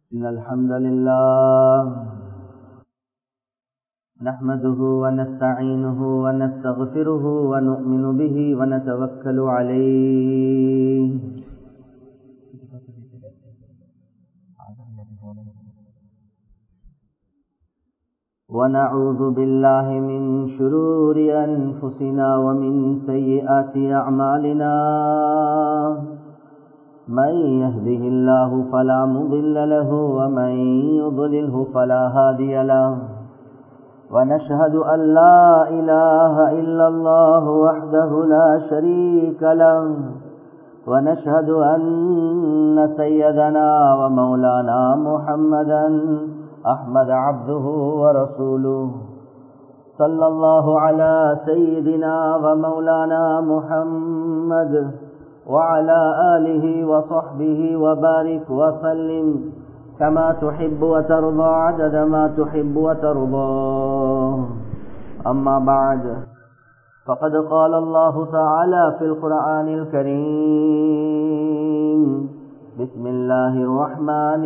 إن الحمد لله نحمده ونستعينه ونستغفره ونؤمن به ونتوكل عليه ونعوذ بالله من شرور أنفسنا ومن سيئات أعمالنا من يهده الله فلا مضل له ومن يضلله فلا هادي له ونشهد أن لا إله إلا الله وحده لا شريك له ونشهد أن سيدنا ومولانا محمدا أحمد عبده ورسوله صلى الله على سيدنا ومولانا محمد وعلى آله وصحبه وبارك وسلم كما تحب وترضى عدد ما تحب وترضى أما بعد فقد قال الله تعالى في القرآن الكريم بسم الله الرحمن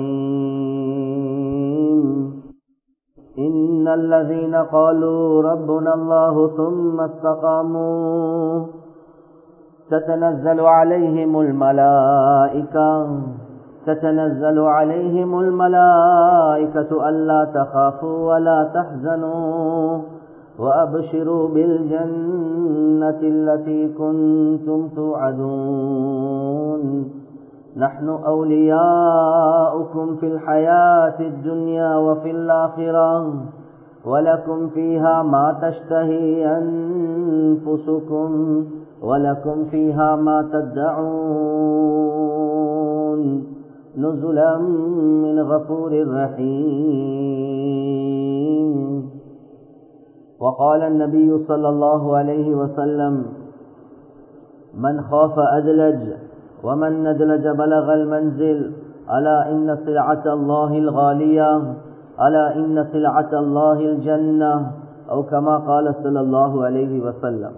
الرحيم إن الذين قالوا ربنا الله ثم استقاموا تتنزل عليهم الملائكة تتنزل عليهم الملائكة ألا تخافوا ولا تحزنوا وأبشروا بالجنة التي كنتم توعدون نحن أولياؤكم في الحياة الدنيا وفي الآخرة ولكم فيها ما تشتهي أنفسكم ولكم فيها ما تدعون نزلا من غفور رحيم وقال النبي صلى الله عليه وسلم من خاف أدلج ومن ندلج بلغ المنزل ألا إن سلعة الله الغالية ألا إن سلعة الله الجنة أو كما قال صلى الله عليه وسلم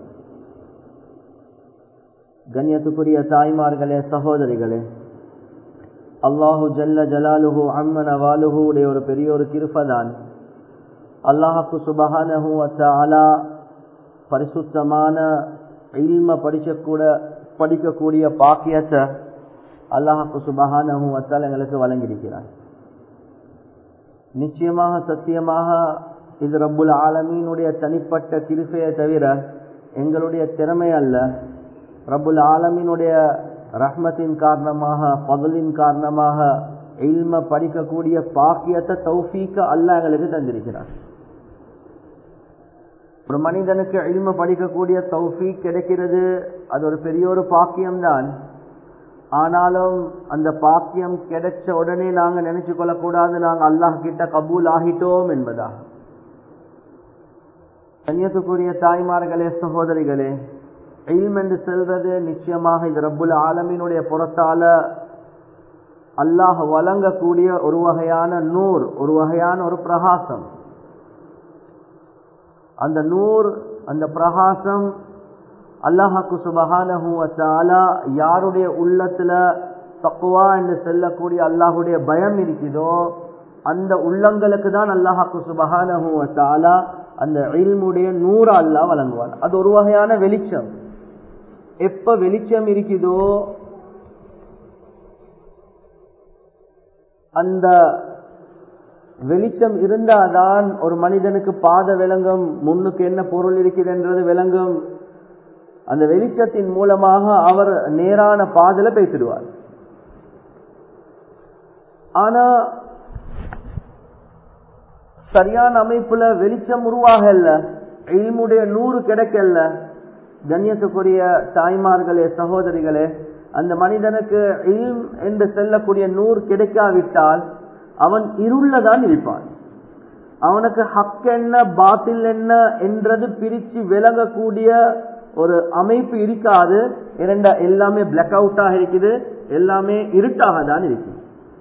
கண்ணியத்துக்குரிய தாய்மார்களே சகோதரிகளே அல்லாஹு ஜல்ல ஜலாலுஹு அம்மன வாலுஹு உடைய ஒரு பெரிய ஒரு கிருப்பதான் அல்லாஹுக்கு சுபஹானஹு அலா பரிசுத்தமான இல்ம படிக்கக்கூட படிக்கக்கூடிய பாக்கியத்தை அல்லாஹுக்கு சுபஹானஹு அத்தால் எங்களுக்கு வழங்கியிருக்கிறார் நிச்சயமாக சத்தியமாக இது ரப்புல் ஆலமீனுடைய தனிப்பட்ட கிருப்பையை தவிர எங்களுடைய திறமை அல்ல ரபுல் ஆலமினுடைய ரஹ்மத்தின் காரணமாக பதலின் காரணமாக இல்ம படிக்கக்கூடிய பாக்கியத்தை தௌஃபீக்க அல்ல எங்களுக்கு தந்திருக்கிறார் ஒரு மனிதனுக்கு இல்ம படிக்கக்கூடிய தௌஃபீக் கிடைக்கிறது அது ஒரு பெரிய ஒரு பாக்கியம்தான் ஆனாலும் அந்த பாக்கியம் கிடைச்ச உடனே நாங்கள் நினைச்சு கொள்ளக்கூடாது நாங்கள் அல்லாஹ் கிட்ட கபூல் ஆகிட்டோம் என்பதாக கண்ணியத்துக்குரிய தாய்மார்களே சகோதரிகளே இல்ம் என்று செல்வது நிச்சயமாக இது ரப்புல் ஆலமினுடைய புறத்தால அல்லாஹ் வழங்கக்கூடிய ஒரு வகையான நூர் ஒரு வகையான ஒரு பிரகாசம் அந்த நூர் அந்த பிரகாசம் அல்லாஹாக்கு சுபகானஹூவத்தாலா யாருடைய உள்ளத்துல தக்குவா என்று செல்லக்கூடிய அல்லாஹுடைய பயம் இருக்குதோ அந்த உள்ளங்களுக்கு தான் அல்லாஹாக்கு சுபகானஹூவத்தாலா அந்த இல்முடைய நூறு அல்லா வழங்குவார் அது ஒரு வகையான வெளிச்சம் எப்ப வெளிச்சம் இருக்குதோ அந்த வெளிச்சம் இருந்தாதான் ஒரு மனிதனுக்கு பாத விளங்கும் முன்னுக்கு என்ன பொருள் இருக்கிறது விளங்கும் அந்த வெளிச்சத்தின் மூலமாக அவர் நேரான பாதல பேசிடுவார் ஆனா சரியான அமைப்புல வெளிச்சம் உருவாகல இல்முடைய நூறு கிடைக்கல கண்ணியத்துக்குரிய தாய்மார்களே சகோதரிகளே அந்த மனிதனுக்கு இல்ம் என்று செல்லக்கூடிய நூறு கிடைக்காவிட்டால் அவன் இருள தான் இருப்பான் அவனுக்கு ஹக் என்ன பாத்தில் என்ன என்றது பிரிச்சு விளங்கக்கூடிய ஒரு அமைப்பு இருக்காது இரண்ட எல்லாமே பிளாக் அவுட்டாக இருக்குது எல்லாமே இருட்டாக தான் இருக்குது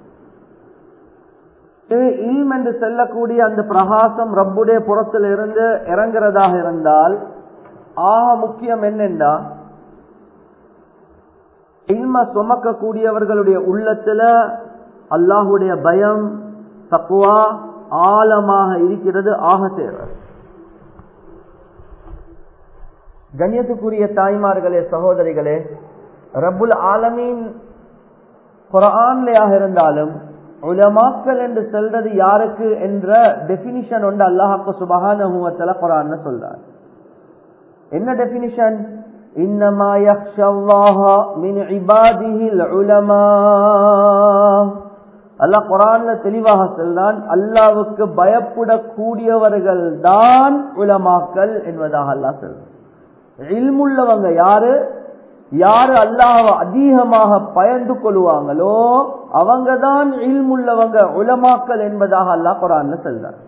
இல்ம் என்று செல்லக்கூடிய அந்த பிரகாசம் ரப்புடைய புறத்தில் இருந்து இறங்குறதாக இருந்தால் ஆக முக்கியம் என்னென்றா இல்ம சுமக்கக்கூடியவர்களுடைய உள்ளத்துல அல்லாஹுடைய பயம் தக்குவா ஆழமாக இருக்கிறது ஆக தேவை கண்ணியத்துக்குரிய தாய்மார்களே சகோதரிகளே ரப்புல் ஆலமீன் குரான்லையாக இருந்தாலும் உலமாக்கள் என்று சொல்றது யாருக்கு என்ற டெபினிஷன் ஒன்று அல்லாஹாக்கு சுபகான குரான் சொல்றார் என்ன டெபினிஷன் இன்னமா மின் இபாதிஹில் உலமா அல்லாஹ் குரான்ல தெளிவாக சொல்றான் அல்லாவுக்கு பயப்படக்கூடியவர்கள் தான் உலமாக்கல் என்பதாக அல்லாஹ் சொல்றான் இல்முள்ளவங்க யாரு யாரு அல்லாஹ அதிகமாக பயந்து கொள்வாங்களோ அவங்க தான் இல்முள்ளவங்க உலமாக்கல் என்பதாக அல்லாஹ் குரான்ல சொல்றார்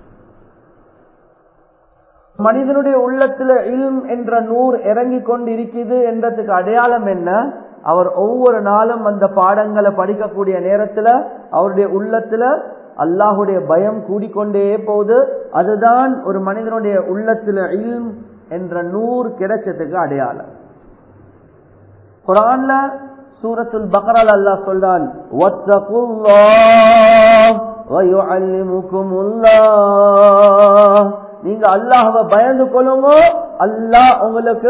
மனிதனுடைய உள்ளத்துல இல்ம் என்ற நூறு இறங்கி கொண்டு இருக்குது என்றதுக்கு அடையாளம் என்ன அவர் ஒவ்வொரு நாளும் அந்த பாடங்களை படிக்கக்கூடிய நேரத்துல அவருடைய உள்ளத்துல அல்லாஹுடைய பயம் கூடிக்கொண்டே போகுது அதுதான் ஒரு மனிதனுடைய உள்ளத்துல இல்ம் என்ற நூறு கிடைச்சதுக்கு அடையாளம் குரான்ல சூரத்துல் பக்ரால் அல்லாஹ் சொல்றான் நீங்க அல்லாஹவை பயந்து கொள்ளுங்க அல்லாஹ் உங்களுக்கு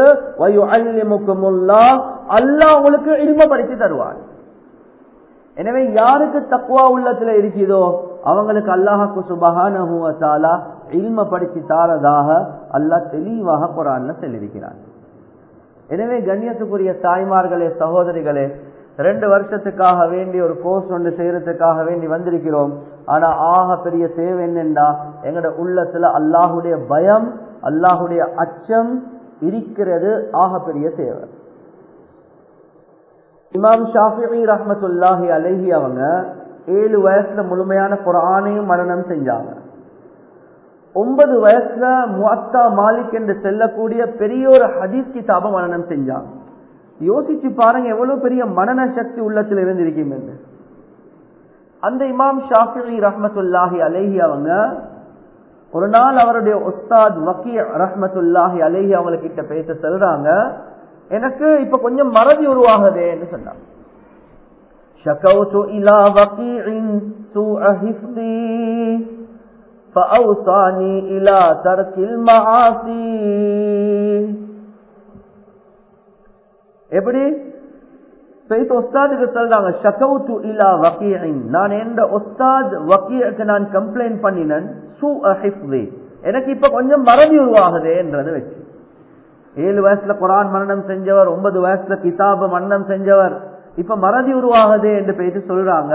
அல்லாஹ் உங்களுக்கு இல்மப்படுத்தி தருவான் எனவே யாருக்கு தக்குவா உள்ளத்துல இருக்குதோ அவங்களுக்கு அல்லாஹாக்கு சுபகான இல்ம படிச்சு தாரதாக அல்லாஹ் தெளிவாக குரான்ல சொல்லியிருக்கிறான் எனவே கண்ணியத்துக்குரிய தாய்மார்களே சகோதரிகளே ரெண்டு வருஷத்துக்காக வேண்டி ஒரு கோர்ஸ் ஒன்று செய்யறதுக்காக வேண்டி வந்திருக்கிறோம் ஆனா ஆக பெரிய தேவை என்னென்றா எங்கட உள்ளத்துல அல்லாஹுடைய பயம் அல்லாஹுடைய அச்சம் இருக்கிறது ஆக பெரிய தேவை இமாம் ஷாஃபி ரஹமத்துல்லாஹி அலஹி அவங்க ஏழு வயசுல முழுமையான குரானையும் மனநம் செஞ்சாங்க ஒன்பது வயசுல முத்தா மாலிக் என்று செல்லக்கூடிய பெரிய ஒரு ஹதீஸ் கிதாப மனநம் செஞ்சாங்க யோசிச்சு பாருங்க எவ்வளவு பெரிய மனன சக்தி உள்ளத்தில் இருந்திருக்கும் என்று அந்த இமாம் ஷாஃபி ரஹமத்துல்லாஹி அலேஹி அவங்க ஒரு நாள் அவருடைய உஸ்தாத் வக்கி ரஹமத்துல்லாஹி அலேஹி அவங்க கிட்ட பேச சொல்றாங்க எனக்கு இப்ப கொஞ்சம் மறதி உருவாகுதே என்று சொன்னாங்க شكوت إلى وقيع سوء حفظي فأوصاني إلى ترك المعاصي எப்படி சைத் ஒஸ்தாதுக்கு சொல்றாங்க ஷகவுத்து இலா வக்கீன் நான் எந்த ஒஸ்தாத் வக்கீக்கு நான் கம்ப்ளைண்ட் பண்ணினேன் சு அஹிஃப்தி எனக்கு இப்ப கொஞ்சம் மறதி உருவாகுதே என்றதை வச்சு ஏழு வயசுல குரான் மரணம் செஞ்சவர் ஒன்பது வயசுல கிதாப மரணம் செஞ்சவர் இப்ப மறதி உருவாகுதே என்று பேசி சொல்றாங்க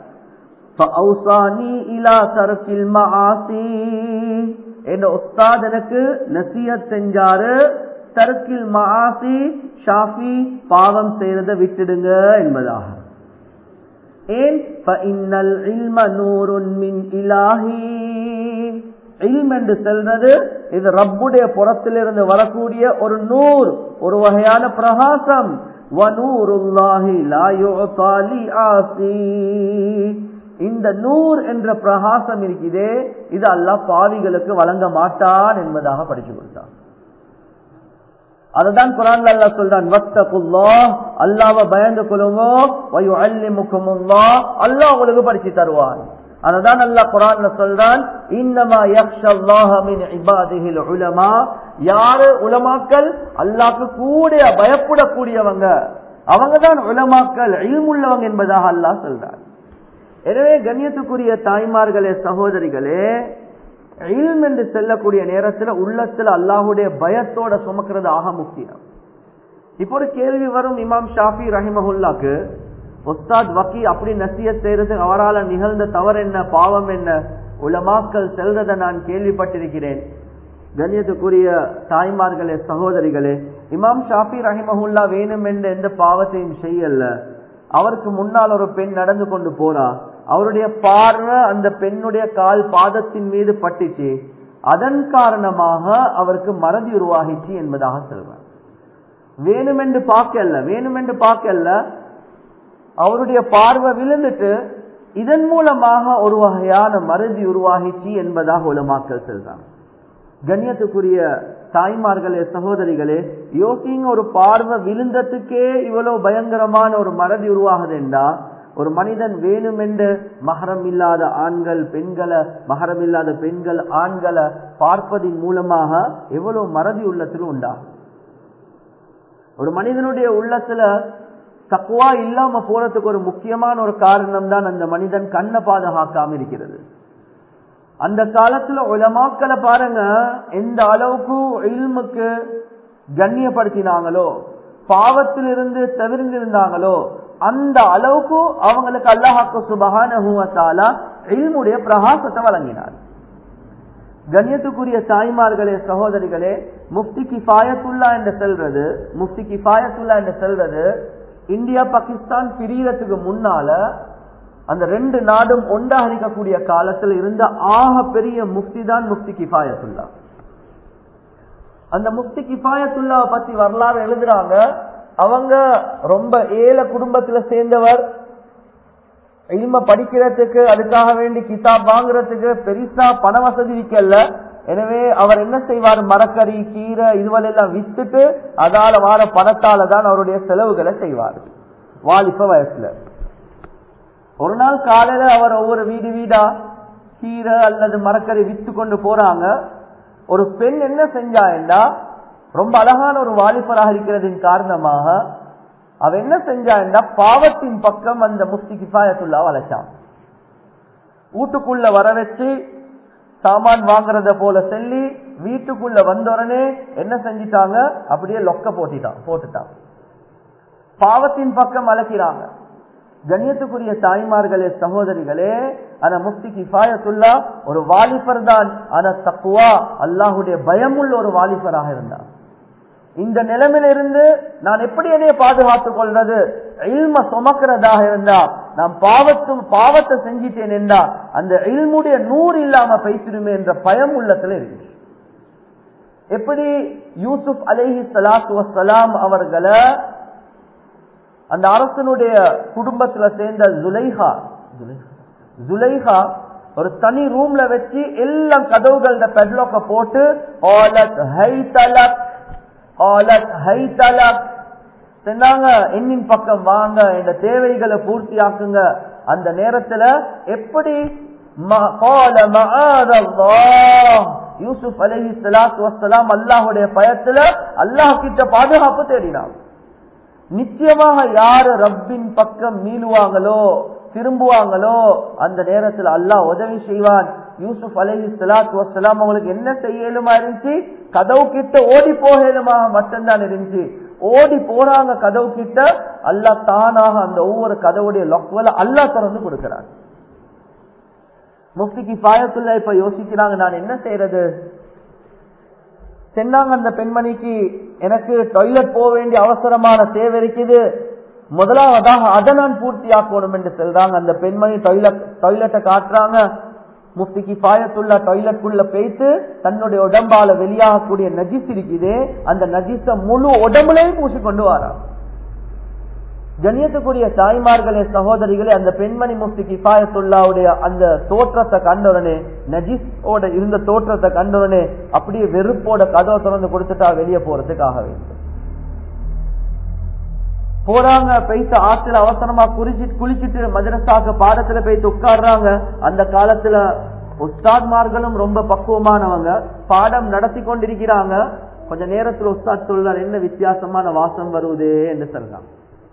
என் உஸ்தாத் எனக்கு நசியத் செஞ்சாரு தர்க்கில் மாசி ஷாஃபி பாவம் செய்யறத விட்டுடுங்க என்பதாக ஏன் என்று சொல்றது இது ரப்புடைய புறத்திலிருந்து வரக்கூடிய ஒரு நூர் ஒரு வகையான பிரகாசம் இந்த நூர் என்ற பிரகாசம் இருக்குதே இது அல்லாஹ் பாவிகளுக்கு வழங்க மாட்டான் என்பதாக படிச்சு கொடுத்தான் அதுதான் குரான் அல்லா சொல்றான் வத்தகுல்லா அல்லாவ பயந்து கொள்ளுங்க அல்லாஹ் உங்களுக்கு படிச்சு தருவான் அததான் அல்லா குரான்ல சொல்றான் இன்னமா மின் இபாதிஹில் உலமா யாரு உலமாக்கள் அல்லாக்கு கூட பயப்படக்கூடியவங்க அவங்க தான் உலமாக்கள் இல்முள்ளவங்க என்பதாக அல்லாஹ் சொல்றான் எனவே கண்ணியத்துக்குரிய தாய்மார்களே சகோதரிகளே இல்ம் என்று செல்லக்கூடிய நேரத்தில் உள்ளத்துல அல்லாஹுடைய பயத்தோட சுமக்கிறது ஆக முக்கியம் இப்போ ஒரு கேள்வி வரும் இமாம் ஷாஃபி ரஹிமஹுல்லாக்கு உஸ்தாத் வக்கி அப்படி நசிய செய்யறது அவரால் நிகழ்ந்த தவறு என்ன பாவம் என்ன உலமாக்கள் செல்றதை நான் கேள்விப்பட்டிருக்கிறேன் கண்ணியத்துக்குரிய தாய்மார்களே சகோதரிகளே இமாம் ஷாஃபி ரஹிமஹுல்லா வேணும் என்ற எந்த பாவத்தையும் செய்யல அவருக்கு முன்னால் ஒரு பெண் நடந்து கொண்டு போறா அவருடைய பார்வை அந்த பெண்ணுடைய கால் பாதத்தின் மீது பட்டுச்சு அதன் காரணமாக அவருக்கு மறதி உருவாகிச்சு என்பதாக சொல்றார் வேணுமென்று பார்க்கல வேணுமென்று பார்க்கல அவருடைய பார்வை விழுந்துட்டு இதன் மூலமாக ஒரு வகையான மறதி உருவாகிச்சு என்பதாக உலமாக்கல் சொல்றாங்க கண்ணியத்துக்குரிய தாய்மார்களே சகோதரிகளே யோசிங்க ஒரு பார்வை விழுந்ததுக்கே இவ்வளவு பயங்கரமான ஒரு மறதி உருவாகுது என்றா ஒரு மனிதன் வேணுமென்று மகரம் இல்லாத ஆண்கள் பெண்களை மகரம் இல்லாத பெண்கள் ஆண்களை பார்ப்பதின் மூலமாக எவ்வளவு மறதி உள்ளத்தில் உண்டாகும் ஒரு மனிதனுடைய உள்ளத்துல தக்குவா இல்லாம போறதுக்கு ஒரு முக்கியமான ஒரு காரணம் தான் அந்த மனிதன் கண்ணை பாதுகாக்காம இருக்கிறது அந்த காலத்துல உலமாக்களை பாருங்க எந்த அளவுக்கு இல்முக்கு கண்ணியப்படுத்தினாங்களோ பாவத்திலிருந்து தவிர்ந்திருந்தாங்களோ அந்த அளவுக்கு அவங்களுக்கு அல்லாஹாக்கு சுபகான இல்முடைய பிரகாசத்தை வழங்கினார் கண்ணியத்துக்குரிய தாய்மார்களே சகோதரிகளே முஃப்தி கிஃபாயத்துல்லா என்று செல்றது முஃப்தி கிஃபாயத்துல்லா என்று செல்றது இந்தியா பாகிஸ்தான் பிரியறதுக்கு முன்னால அந்த ரெண்டு நாடும் ஒன்றாக இருக்கக்கூடிய காலத்தில் இருந்த ஆக பெரிய முஃப்தி தான் முஃப்தி கிஃபாயத்துல்லா அந்த முஃப்தி கிஃபாயத்துல்லா பத்தி வரலாறு எழுதுறாங்க அவங்க ரொம்ப ஏழை குடும்பத்துல சேர்ந்தவர் இல்ம படிக்கிறதுக்கு அதுக்காக வேண்டி கிதாப் வாங்குறதுக்கு பெருசா பண வசதி விக்கல எனவே அவர் என்ன செய்வார் மரக்கறி கீரை இதுவெல்லாம் வித்துட்டு அதால வார பணத்தால தான் அவருடைய செலவுகளை செய்வார் வாலிப்ப வயசுல ஒரு நாள் காலையில அவர் ஒவ்வொரு வீடு வீடா கீரை அல்லது மரக்கறி வித்து கொண்டு போறாங்க ஒரு பெண் என்ன செஞ்சாண்டா ரொம்ப அழகான ஒரு வாலிபராக இருக்கிறதின் காரணமாக அவ என்ன செஞ்சாண்டா பாவத்தின் பக்கம் அந்த முஃப்தி கிஃபாயத்துல்லா வளைச்சான் வீட்டுக்குள்ள வர வச்சு சாமான் வாங்குறத போல சொல்லி வீட்டுக்குள்ள வந்தோடனே என்ன செஞ்சிட்டாங்க அப்படியே லொக்க போட்டிட்டான் போட்டுட்டான் பாவத்தின் பக்கம் அழைக்கிறாங்க கண்ணியத்துக்குரிய தாய்மார்களே சகோதரிகளே ஆனா முஃப்தி கிஃபாயத்துல்லா ஒரு வாலிபர் தான் ஆனா தக்குவா அல்லாஹுடைய பயமுள்ள ஒரு வாலிபராக இருந்தார் இந்த நிலைமையிலிருந்து நான் எப்படி என்னைய பாதுகாத்துக் கொள்றது இல்ம சுமக்கிறதாக இருந்தா நான் பாவத்தும் பாவத்தை செஞ்சிட்டேன் என்றா அந்த இல்முடைய நூறு இல்லாம பேசிடுமே என்ற பயம் உள்ளத்துல இருக்கு எப்படி யூசுப் அலேஹி சலாத்து வசலாம் அவர்களை அந்த அரசனுடைய குடும்பத்துல சேர்ந்த ஜுலைஹா ஜுலைஹா ஒரு தனி ரூம்ல வச்சு எல்லாம் கதவுகள பெட்லோக்க போட்டு சொன்னாங்க என்னின் பக்கம் வாங்க இந்த தேவைகளை பூர்த்தி ஆக்குங்க அந்த நேரத்துல எப்படி யூசுப் அலஹி சலாத்து வசலாம் அல்லாஹுடைய பயத்துல அல்லாஹ் கிட்ட பாதுகாப்பு தேடினாங்க நிச்சயமாக யாரு ரப்பின் பக்கம் மீளுவாங்களோ திரும்புவாங்களோ அந்த நேரத்தில் அல்லாஹ் உதவி செய்வான் யூசுப் அலஹி சலாத்து வசலாம் அவங்களுக்கு என்ன செய்யலுமா இருந்துச்சு கதவு கிட்ட ஓடி போகலுமாக மட்டும்தான் இருந்துச்சு ஓடி போறாங்க கதவு கிட்ட அல்லா தானாக அந்த ஒவ்வொரு கதவுடைய லொக்வல அல்லா திறந்து கொடுக்கிறார் முஃப்திக்கு பாயத்துள்ள இப்ப யோசிக்கிறாங்க நான் என்ன செய்யறது சென்னாங்க அந்த பெண்மணிக்கு எனக்கு டாய்லெட் போக வேண்டிய அவசரமான தேவை இருக்குது முதலாவதாக அதை நான் பூர்த்தி ஆக்கணும் என்று சொல்றாங்க அந்த பெண்மணி டாய்லெட் டாய்லெட்டை காட்டுறாங்க முஃப்திக்கு பாயத்துள்ள டாய்லெட்குள்ள போயிட்டு தன்னுடைய உடம்பால வெளியாகக்கூடிய நஜிஸ் இருக்குது அந்த நஜிஸ முழு உடம்புலையும் பூசிக்கொண்டு வாரா கண்ணியத்துக்குரிய தாய்மார்களே சகோதரிகளே அந்த பெண்மணி முஃப்தி கிஃபாயத்துல்லாவுடைய அந்த தோற்றத்தை கண்டவுடனே நஜிஸோட இருந்த தோற்றத்தை கண்டவுடனே அப்படியே வெறுப்போட கதவை திறந்து கொடுத்துட்டா வெளியே போறதுக்காக வேண்டும் போறாங்க பெய்த்து ஆத்துல அவசரமா குறிச்சிட்டு குளிச்சுட்டு மதரசாக்கு பாடத்துல போயிட்டு உட்காடுறாங்க அந்த காலத்துல உஸ்தாத்மார்களும் ரொம்ப பக்குவமானவங்க பாடம் நடத்தி கொண்டிருக்கிறாங்க கொஞ்ச நேரத்துல உஸ்தாத் சொல்றார் என்ன வித்தியாசமான வாசம் வருவதே என்று சொல்லலாம்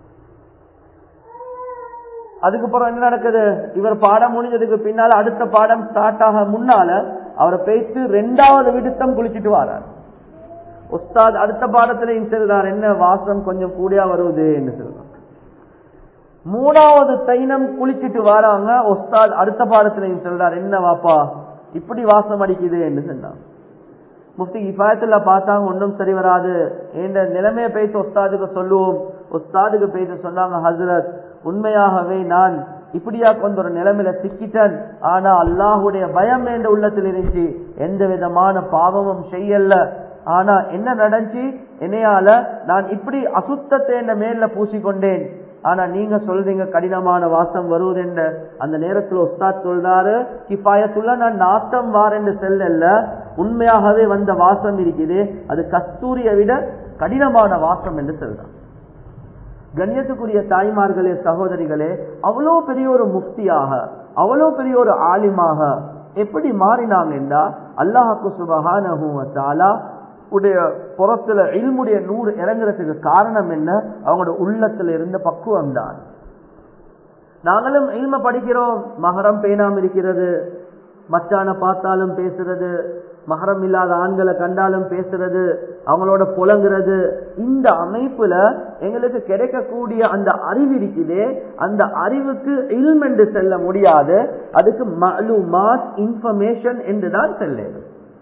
அதுக்கப்புறம் என்ன நடக்குது இவர் பாடம் முடிஞ்சதுக்கு பின்னால அடுத்த பாடம் ஸ்டார்ட் ஆக முன்னால அவரை பேசி ரெண்டாவது விடுத்தம் குளிச்சுட்டு வரார் உஸ்தாத் அடுத்த பாடத்துல சொல்றார் என்ன வாசம் கொஞ்சம் கூடியா வருவது என்று சொல்றாங்க மூணாவது தைனம் குளிச்சுட்டு வராங்க உஸ்தாத் அடுத்த பாடத்திலையும் சொல்றார் என்ன வாப்பா இப்படி வாசம் அடிக்குது என்று சொன்னாங்க முஃப்தி இப்பாயத்துல பார்த்தாங்க ஒன்றும் சரி வராது என்ற நிலைமையை பேசி உஸ்தாதுக்கு சொல்லுவோம் உஸ்தாதுக்கு பேச சொன்னாங்க ஹசரத் உண்மையாகவே நான் இப்படியா கொண்ட ஒரு நிலைமையில சிக்கிட்டேன் ஆனா அல்லாஹுடைய பயம் என்ற உள்ளத்தில் இருந்துச்சு எந்த விதமான பாவமும் செய்யல ஆனா என்ன நடந்துச்சு என்னையால நான் இப்படி அசுத்தத்தை என்ன மேல பூசிக்கொண்டேன் ஆனா நீங்க சொல்றீங்க கடினமான வாசம் வருவது என்ற அந்த நேரத்தில் உஸ்தாத் சொல்றாரு கிஃபாயத்துள்ள நான் நாத்தம் வாரென்று செல்லல உண்மையாகவே வந்த வாசம் இருக்குது அது கஸ்தூரியை விட கடினமான வாசம் என்று சொல்றான் கண்ணியத்துக்குரிய தாய்மார்களே சகோதரிகளே அவ்வளோ பெரிய ஒரு முஃப்தியாக அவ்வளோ பெரிய ஒரு ஆலிமாக எப்படி மாறினாங்க என்றா அல்லாஹாக்கு சுபகான உடைய புறத்துல இல்முடைய நூறு இறங்குறதுக்கு காரணம் என்ன அவங்களோட உள்ளத்துல இருந்த பக்குவம் தான் நாங்களும் இல்ம படிக்கிறோம் மகரம் பேணாம இருக்கிறது மச்சான பார்த்தாலும் பேசுறது மகரம் இல்லாத ஆண்களை கண்டாலும் பேசுறது அவங்களோட புலங்குறது இந்த அமைப்புல எங்களுக்கு கிடைக்கக்கூடிய அந்த அறிவு இருக்குதே அந்த அறிவுக்கு இல்ம் என்று செல்ல முடியாது அதுக்கு மலுமாத் இன்ஃபர்மேஷன் என்று தான் செல்லும்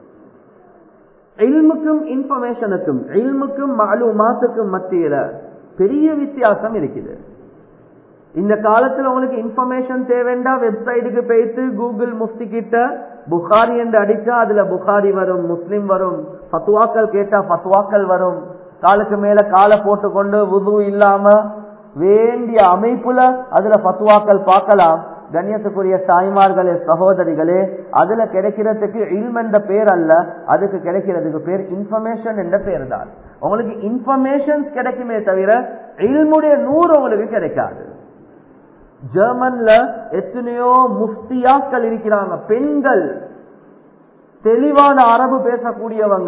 இல்முக்கும் இன்ஃபர்மேஷனுக்கும் இல்முக்கும் மலுமாத்துக்கும் மத்தியில பெரிய வித்தியாசம் இருக்குது இந்த காலத்துல உங்களுக்கு இன்ஃபர்மேஷன் தேவைண்டா வெப்சைட்டுக்கு போயிட்டு கூகுள் முஃப்தி கிட்ட புகாரி என்று அடிச்சா அதுல புகாரி வரும் முஸ்லிம் வரும் பத்துவாக்கள் கேட்டா பத்துவாக்கள் வரும் காலுக்கு மேல காலை போட்டுக்கொண்டு உது இல்லாம வேண்டிய அமைப்புல அதுல பத்துவாக்கள் பார்க்கலாம் கண்ணியத்துக்குரிய தாய்மார்களே சகோதரிகளே அதுல கிடைக்கிறதுக்கு இல்ம் என்ற பேர் அல்ல அதுக்கு கிடைக்கிறதுக்கு பேர் இன்ஃபர்மேஷன் என்ற பேர் தான் உங்களுக்கு இன்ஃபர்மேஷன் கிடைக்குமே தவிர இல்முடைய நூறு உங்களுக்கு கிடைக்காது ஜெர்மன்ல எத்தனையோ முஃப்தியாக்கள் இருக்கிறாங்க பெண்கள் தெளிவான அரபு பேசக்கூடியவங்க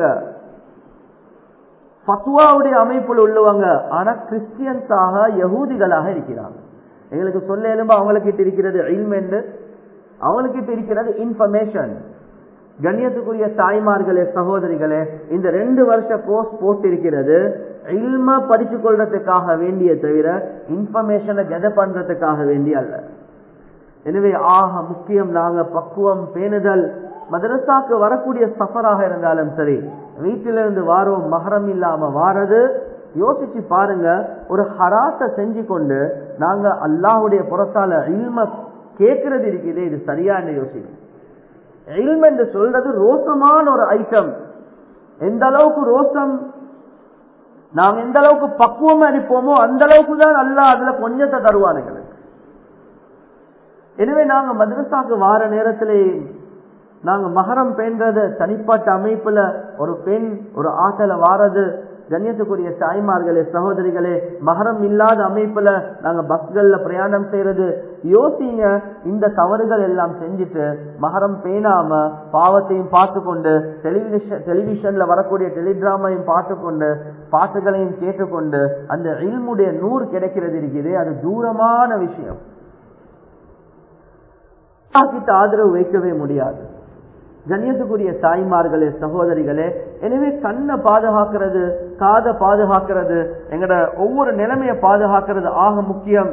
பத்துவாவுடைய அமைப்பில் உள்ளவங்க ஆனா கிறிஸ்டியன்ஸாக யகூதிகளாக இருக்கிறாங்க எங்களுக்கு சொல்ல எலும்பு அவங்களுக்கு இருக்கிறது இல்மெண்டு அவங்களுக்கு இருக்கிறது இன்ஃபர்மேஷன் கண்ணியத்துக்குரிய தாய்மார்களே சகோதரிகளே இந்த ரெண்டு வருஷ கோர்ஸ் போட்டிருக்கிறது இல்ம படிச்சு கொள்றதுக்காக வேண்டிய தவிர இன்ஃபர்மேஷனை கெதர் பண்றதுக்காக வேண்டிய அல்ல எனவே ஆக முக்கியம் நாங்க பக்குவம் பேணுதல் மதரசாக்கு வரக்கூடிய சஃபராக இருந்தாலும் சரி வீட்டிலிருந்து வாரோம் மகரம் இல்லாம வாரது யோசிச்சு பாருங்க ஒரு ஹராத்தை செஞ்சு கொண்டு நாங்க அல்லாஹுடைய புறத்தால இல்ம கேட்கறது இருக்குது இது சரியான யோசிக்கும் இல்ம் என்று சொல்றது ரோசமான ஒரு ஐட்டம் எந்த அளவுக்கு ரோசம் நாங்க எந்த அளவுக்கு பக்குவமா அடிப்போமோ அந்த அளவுக்கு தான் அல்ல அதுல கொஞ்சத்தை தருவான் எங்களுக்கு எனவே நாங்க மதரசாக்கு வார நேரத்திலே நாங்க மகரம் பெண்றது தனிப்பட்ட அமைப்புல ஒரு பெண் ஒரு ஆசல வாரது கண்ணியத்துக்குரிய தாய்மார்களே சகோதரிகளே மகரம் இல்லாத அமைப்புல நாங்க பஸ்கள்ல பிரயாணம் செய்யறது யோசிங்க இந்த தவறுகள் எல்லாம் செஞ்சுட்டு மகரம் பேணாம பாவத்தையும் பார்த்து கொண்டு டெலிவிஷன் டெலிவிஷன்ல வரக்கூடிய டெலிடிராமையும் பார்த்து கொண்டு பாட்டுகளையும் கேட்டுக்கொண்டு அந்த இல்முடைய நூறு கிடைக்கிறது இருக்குது அது தூரமான விஷயம் கிட்ட ஆதரவு வைக்கவே முடியாது கண்ணியத்துக்குரிய தாய்மார்களே சகோதரிகளே எனவே கண்ணை பாதுகாக்கிறது காதை பாதுகாக்கிறது எங்கட ஒவ்வொரு நிலைமையை பாதுகாக்கிறது ஆக முக்கியம்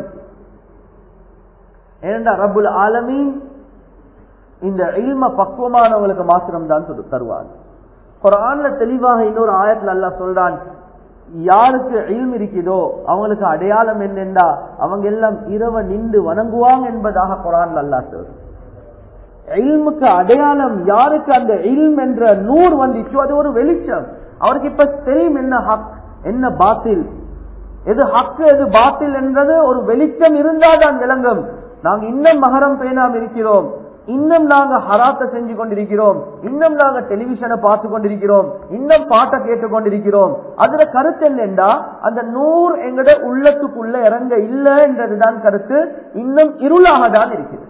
ஏனென்றா ரபுல் ஆலமீன் இந்த இல்ம பக்குவமானவங்களுக்கு மாத்திரம் தான் தருவான் குரான்ல தெளிவாக இன்னொரு ஆயத்துல அல்லா சொல்றான் யாருக்கு இல்ம் இருக்குதோ அவங்களுக்கு அடையாளம் என்னென்றா அவங்க எல்லாம் இரவ நின்று வணங்குவாங்க என்பதாக குரான் அல்லா சொல்றான் இல்முக்கு அடையாளம் யாருக்கு அந்த இல்ம் என்ற நூறு வந்துச்சோ அது ஒரு வெளிச்சம் அவருக்கு இப்ப தெரியும் என்ன ஹக் என்ன பாத்தில் எது ஹக்கு எது பாத்தில் என்றது ஒரு வெளிச்சம் இருந்தால்தான் விளங்கும் நாங்க இன்னும் மகரம் பேணாம இருக்கிறோம் இன்னும் நாங்க ஹராத்த செஞ்சு கொண்டிருக்கிறோம் இன்னும் நாங்க டெலிவிஷனை பார்த்து கொண்டிருக்கிறோம் இன்னும் பாட்டை கேட்டு கொண்டிருக்கிறோம் அதுல கருத்து என்னென்றா அந்த நூறு எங்கட உள்ளத்துக்குள்ள இறங்க இல்லை என்றதுதான் கருத்து இன்னும் இருளாக தான் இருக்குது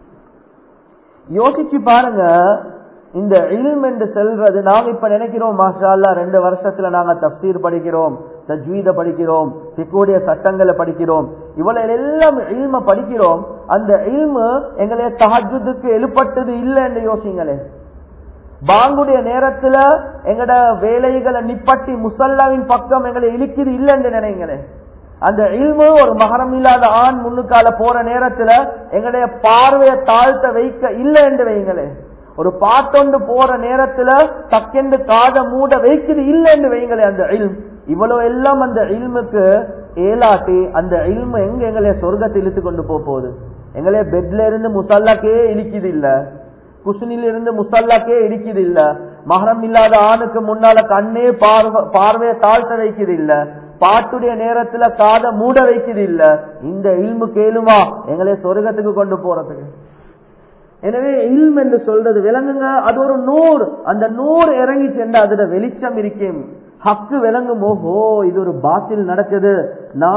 யோசிச்சு பாருங்க இந்த இல்ம் என்று செல்றது நாங்க இப்ப நினைக்கிறோம் மாஷா ரெண்டு வருஷத்துல நாங்க தப்சீர் படிக்கிறோம் தஜ்வீத படிக்கிறோம் பிக்குடைய சட்டங்களை படிக்கிறோம் இவ்வளவு எல்லாம் இல்ம படிக்கிறோம் அந்த இல்மு எங்களை தஹஜுக்கு எழுப்பட்டது இல்லை என்று யோசிங்களே பாங்குடைய நேரத்துல எங்கட வேலைகளை நிப்பட்டி முசல்லாவின் பக்கம் எங்களை இழுக்குது இல்லைன்னு நினைங்களே அந்த இல்மு ஒரு மகரம் இல்லாத ஆண் முன்னுக்கால போற நேரத்துல எங்களுடைய பார்வையை தாழ்த்த வைக்க இல்லை என்று வைங்களே ஒரு பாட்டொண்டு போற நேரத்துல தக்கென்று காத மூட வைக்குது இல்லை என்று வைங்களே அந்த இல்ம் இவ்வளவு எல்லாம் அந்த இல்முக்கு ஏலாட்டி அந்த இல்மு எங்க எங்களைய சொர்க்கத்தை இழுத்து கொண்டு போக போகுது எங்களைய பெட்ல இருந்து முசல்லாக்கே இழிக்குது இல்ல குசுனில இருந்து முசல்லாக்கே இடிக்குது இல்ல மகரம் இல்லாத ஆணுக்கு முன்னால கண்ணே பார்வை பார்வையை தாழ்த்த வைக்குது இல்ல பாட்டுடைய நேரத்துல காத மூட வைக்குது இல்ல இந்த இல்மு கேளுமா எங்களை சொர்க்கத்துக்கு கொண்டு போறதுக்கு எனவே இல்ம் என்று சொல்றது விளங்குங்க அது ஒரு நூறு அந்த நூறு இறங்கி சென்ற அதுல வெளிச்சம் இருக்கும் ஹக்கு விளங்கும் ஓஹோ இது ஒரு பாத்தில் நடக்குது நான்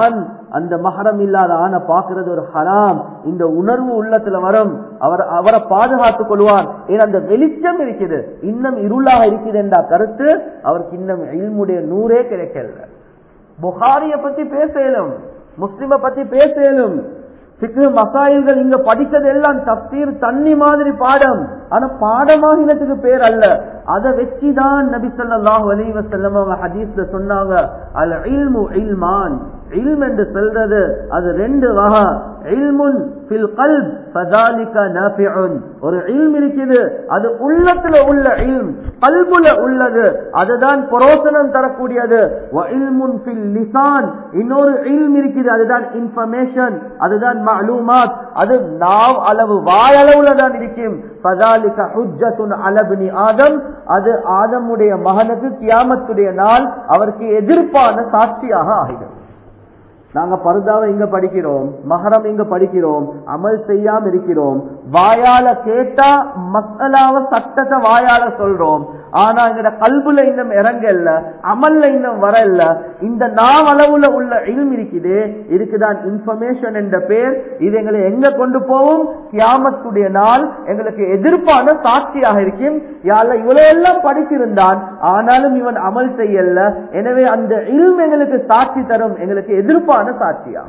அந்த மஹரம் இல்லாத ஆணை பார்க்கிறது ஒரு ஹராம் இந்த உணர்வு உள்ளத்துல வரும் அவர் அவரை பாதுகாத்துக் கொள்வார் ஏன்னா அந்த வெளிச்சம் இருக்குது இன்னும் இருளாக இருக்குது என்ற கருத்து அவருக்கு இன்னும் இல்முடைய நூறே கிடைக்கல புகாரிய பத்தி பேசலும் முஸ்லிம பத்தி பேசலும் சிக்கு மசாயில்கள் இங்க படிச்சது எல்லாம் தப்தீர் தண்ணி மாதிரி பாடம் ஆனா பாடமாகினத்துக்கு பேர் அல்ல அதை வச்சுதான் நபி சொல்லாஹு அலைவ செல்லம் அவங்க ஹதீஸ்ல சொன்னாங்க அல் இல்மு இல்மான் இல்ம் என்று சொல்றது அது ரெண்டு வகை இல்முன் ஃபில் கல்ப் ஃபதாலிக நாஃபிஉன் ஒரு இல்ம் இருக்குது அது உள்ளத்துல உள்ள இல்ம் கல்புல உள்ளது அதுதான் புரோசனம் தரக்கூடியது வ இல்முன் ஃபில் லிசான் இன்னொரு இல்ம் இருக்குது அதுதான் இன்ஃபர்மேஷன் அதுதான் மஅலூமாத் அது நாவ் அளவு வாயளவுல தான் இருக்கும் ஃபதாலிக ஹுஜ்ஜத்துன் அலப்னி ஆதம் அது ஆதமுடைய மகனுக்கு கியாமத்துடைய நாள் அவருக்கு எதிர்ப்பான சாட்சியாக ஆகிடும் நாங்க பருதாவை இங்க படிக்கிறோம் மகரம் இங்க படிக்கிறோம் அமல் செய்யாம இருக்கிறோம் வாயால கேட்டா மசாலாவ சட்டத்தை வாயால சொல்றோம் ஆனா எங்கட கல்புல இன்னும் இறங்கல அமல்ல இன்னும் வரல இந்த நாவளவுல உள்ள இல்ம் இருக்குது இதுக்குதான் இன்ஃபர்மேஷன் என்ற பேர் இது எங்களை எங்க கொண்டு போவோம் கியாமத்துடைய நாள் எங்களுக்கு எதிர்ப்பான சாட்சியாக இருக்கும் யாழ்ல இவ்வளவு எல்லாம் படித்திருந்தான் ஆனாலும் இவன் அமல் செய்யல எனவே அந்த இல்ம் எங்களுக்கு சாட்சி தரும் எங்களுக்கு எதிர்ப்பான சாட்சியா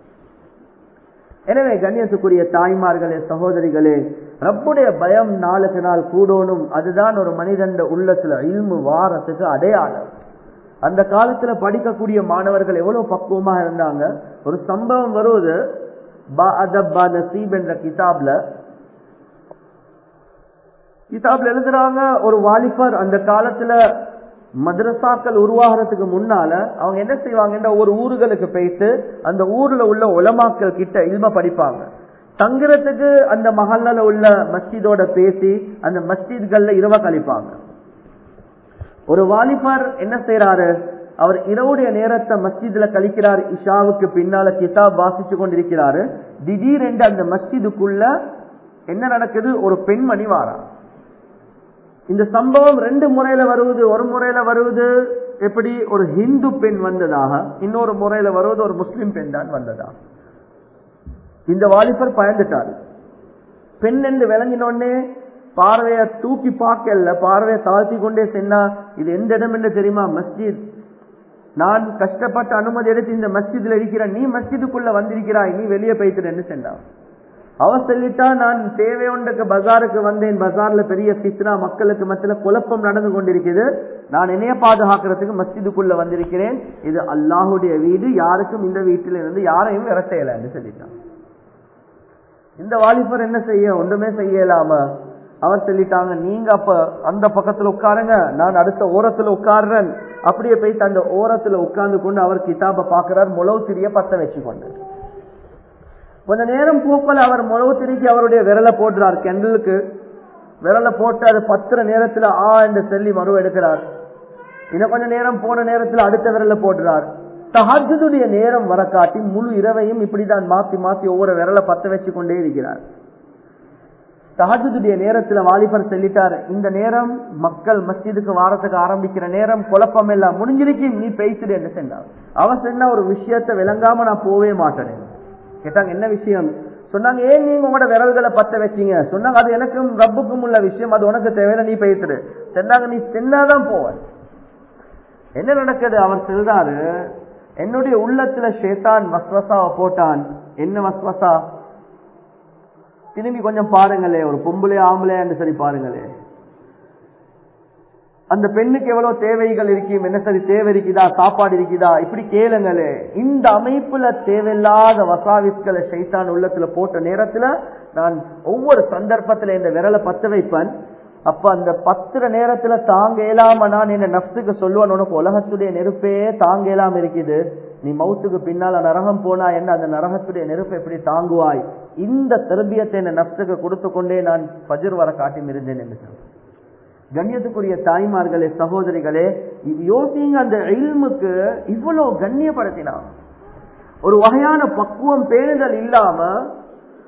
எனவே கண்ணியத்துக்குரிய தாய்மார்களே சகோதரிகளே ரப்புடைய பயம் நாளுக்கு நாள் கூடணும் அதுதான் ஒரு மனிதன் உள்ளத்துல இல்மு வாரத்துக்கு அடையாளம் அந்த காலத்துல படிக்கக்கூடிய மாணவர்கள் எவ்வளவு பக்குவமா இருந்தாங்க ஒரு சம்பவம் வருவது பா அதப்பா நசீப் என்ற கிதாப்ல கிதாப்ல எழுதுறாங்க ஒரு வாலிபர் அந்த காலத்துல மதரசாக்கள் உருவாகிறதுக்கு முன்னால அவங்க என்ன செய்வாங்கன்னா ஒரு ஊர்களுக்கு போயிட்டு அந்த ஊர்ல உள்ள உலமாக்கள் கிட்ட இல்ம படிப்பாங்க தங்குறதுக்கு அந்த மஹல்ல உள்ள மஸ்ஜிதோட பேசி அந்த மஸ்ஜித்கள்ல இரவ கழிப்பாங்க ஒரு வாலிபர் என்ன செய்யறாரு அவர் இரவுடைய நேரத்தை மஸ்ஜித்ல கழிக்கிறார் இஷாவுக்கு பின்னால கிதாப் வாசிச்சு கொண்டிருக்கிறாரு திடீரென்று அந்த மஸ்ஜிதுக்குள்ள என்ன நடக்குது ஒரு பெண்மணி வாரா இந்த சம்பவம் ரெண்டு முறையில வருவது ஒரு முறையில வருவது எப்படி ஒரு ஹிந்து பெண் வந்ததாக இன்னொரு முறையில வருவது ஒரு முஸ்லிம் பெண் தான் வந்ததா இந்த வாலிபர் பயந்துட்டாரு பெண் என்று விளங்கினோடனே பார்வைய தூக்கி பார்க்கல பார்வையை தாழ்த்தி கொண்டே சென்னா இது எந்த இடம் என்று தெரியுமா மஸ்ஜித் நான் கஷ்டப்பட்டு அனுமதி எடுத்து இந்த மஸ்ஜித்ல இருக்கிறேன் நீ மஸ்ஜிதுக்குள்ள வந்திருக்கிறாய் நீ வெளியே போய்த்துன்னு சென்றான் அவ சொல்லிட்டா நான் தேவை ஒன்றுக்கு பஜாருக்கு வந்தேன் பஜார்ல பெரிய பித்னா மக்களுக்கு மத்தியில குழப்பம் நடந்து கொண்டிருக்குது நான் என்னைய பாதுகாக்கிறதுக்கு மஸ்ஜிதுக்குள்ள வந்திருக்கிறேன் இது அல்லாஹுடைய வீடு யாருக்கும் இந்த வீட்டில இருந்து யாரையும் விரட்டையலன்னு சொல்லிட்டான் இந்த வாலிபர் என்ன செய்ய ஒன்றுமே செய்யலாம அவர் சொல்லிட்டாங்க நீங்க அப்ப அந்த பக்கத்துல உட்காருங்க நான் அடுத்த ஓரத்துல உட்கார்றேன் அப்படியே போயிட்டு அந்த ஓரத்துல உட்கார்ந்து கொண்டு அவர் கிதாப பாக்குறார் முளவு திரிய பத்த வச்சு கொண்டு கொஞ்ச நேரம் போக்கல அவர் முளவு திரிக்கு அவருடைய விரலை போடுறார் கெண்டலுக்கு விரலை போட்டு அது பத்துற நேரத்துல ஆ என்று சொல்லி மறு எடுக்கிறார் இன்னும் கொஞ்ச நேரம் போன நேரத்துல அடுத்த விரலை போடுறார் தஹஜுடைய நேரம் வர காட்டி முழு இரவையும் இப்படிதான் மாத்தி மாத்தி ஒவ்வொரு விரலை பத்த வச்சு கொண்டே இருக்கிறார் தஹஜுடைய நேரத்துல வாலிபர் சொல்லிட்டார் இந்த நேரம் மக்கள் மஸ்ஜிதுக்கு வாரத்துக்கு ஆரம்பிக்கிற நேரம் குழப்பம் எல்லாம் முடிஞ்சிருக்கு நீ பேசிடு என்று சென்றார் அவன் சொன்ன ஒரு விஷயத்த விளங்காம நான் போவே மாட்டேன் கேட்டாங்க என்ன விஷயம் சொன்னாங்க ஏன் நீங்க உங்களோட விரல்களை பத்த வச்சீங்க சொன்னாங்க அது எனக்கும் ரப்புக்கும் உள்ள விஷயம் அது உனக்கு தேவையில்ல நீ பேசுடு சொன்னாங்க நீ சென்னாதான் போவன் என்ன நடக்குது அவர் சொல்றாரு என்னுடைய உள்ளத்துல ஷேத்தான் வஸ்வசாவை போட்டான் என்ன வஸ்வசா திரும்பி கொஞ்சம் பாருங்களே ஒரு பொம்பளை ஆம்பளை சரி பாருங்களே அந்த பெண்ணுக்கு எவ்வளவு தேவைகள் இருக்கும் என்ன சரி தேவை இருக்குதா சாப்பாடு இருக்குதா இப்படி கேளுங்களே இந்த அமைப்புல தேவையில்லாத வசாவிஸ்களை ஷைத்தான் உள்ளத்துல போட்ட நேரத்துல நான் ஒவ்வொரு சந்தர்ப்பத்துல இந்த விரலை பத்த வைப்பேன் அப்ப அந்த பத்துற நேரத்துல தாங்க இயலாம நான் என்ன நப்சுக்கு சொல்லுவேன் உனக்கு உலகத்துடைய நெருப்பே தாங்க இயலாம இருக்குது நீ மவுத்துக்கு பின்னால நரகம் போனா என்ன அந்த நரகத்துடைய நெருப்பை எப்படி தாங்குவாய் இந்த திருபியத்தை என்ன நப்சுக்கு கொடுத்து கொண்டே நான் பஜர் வர காட்டி இருந்தேன் என்று சொல்றேன் கண்ணியத்துக்குரிய தாய்மார்களே சகோதரிகளே யோசிங்க அந்த இல்முக்கு இவ்வளவு கண்ணியப்படுத்தினான் ஒரு வகையான பக்குவம் பேணுதல் இல்லாம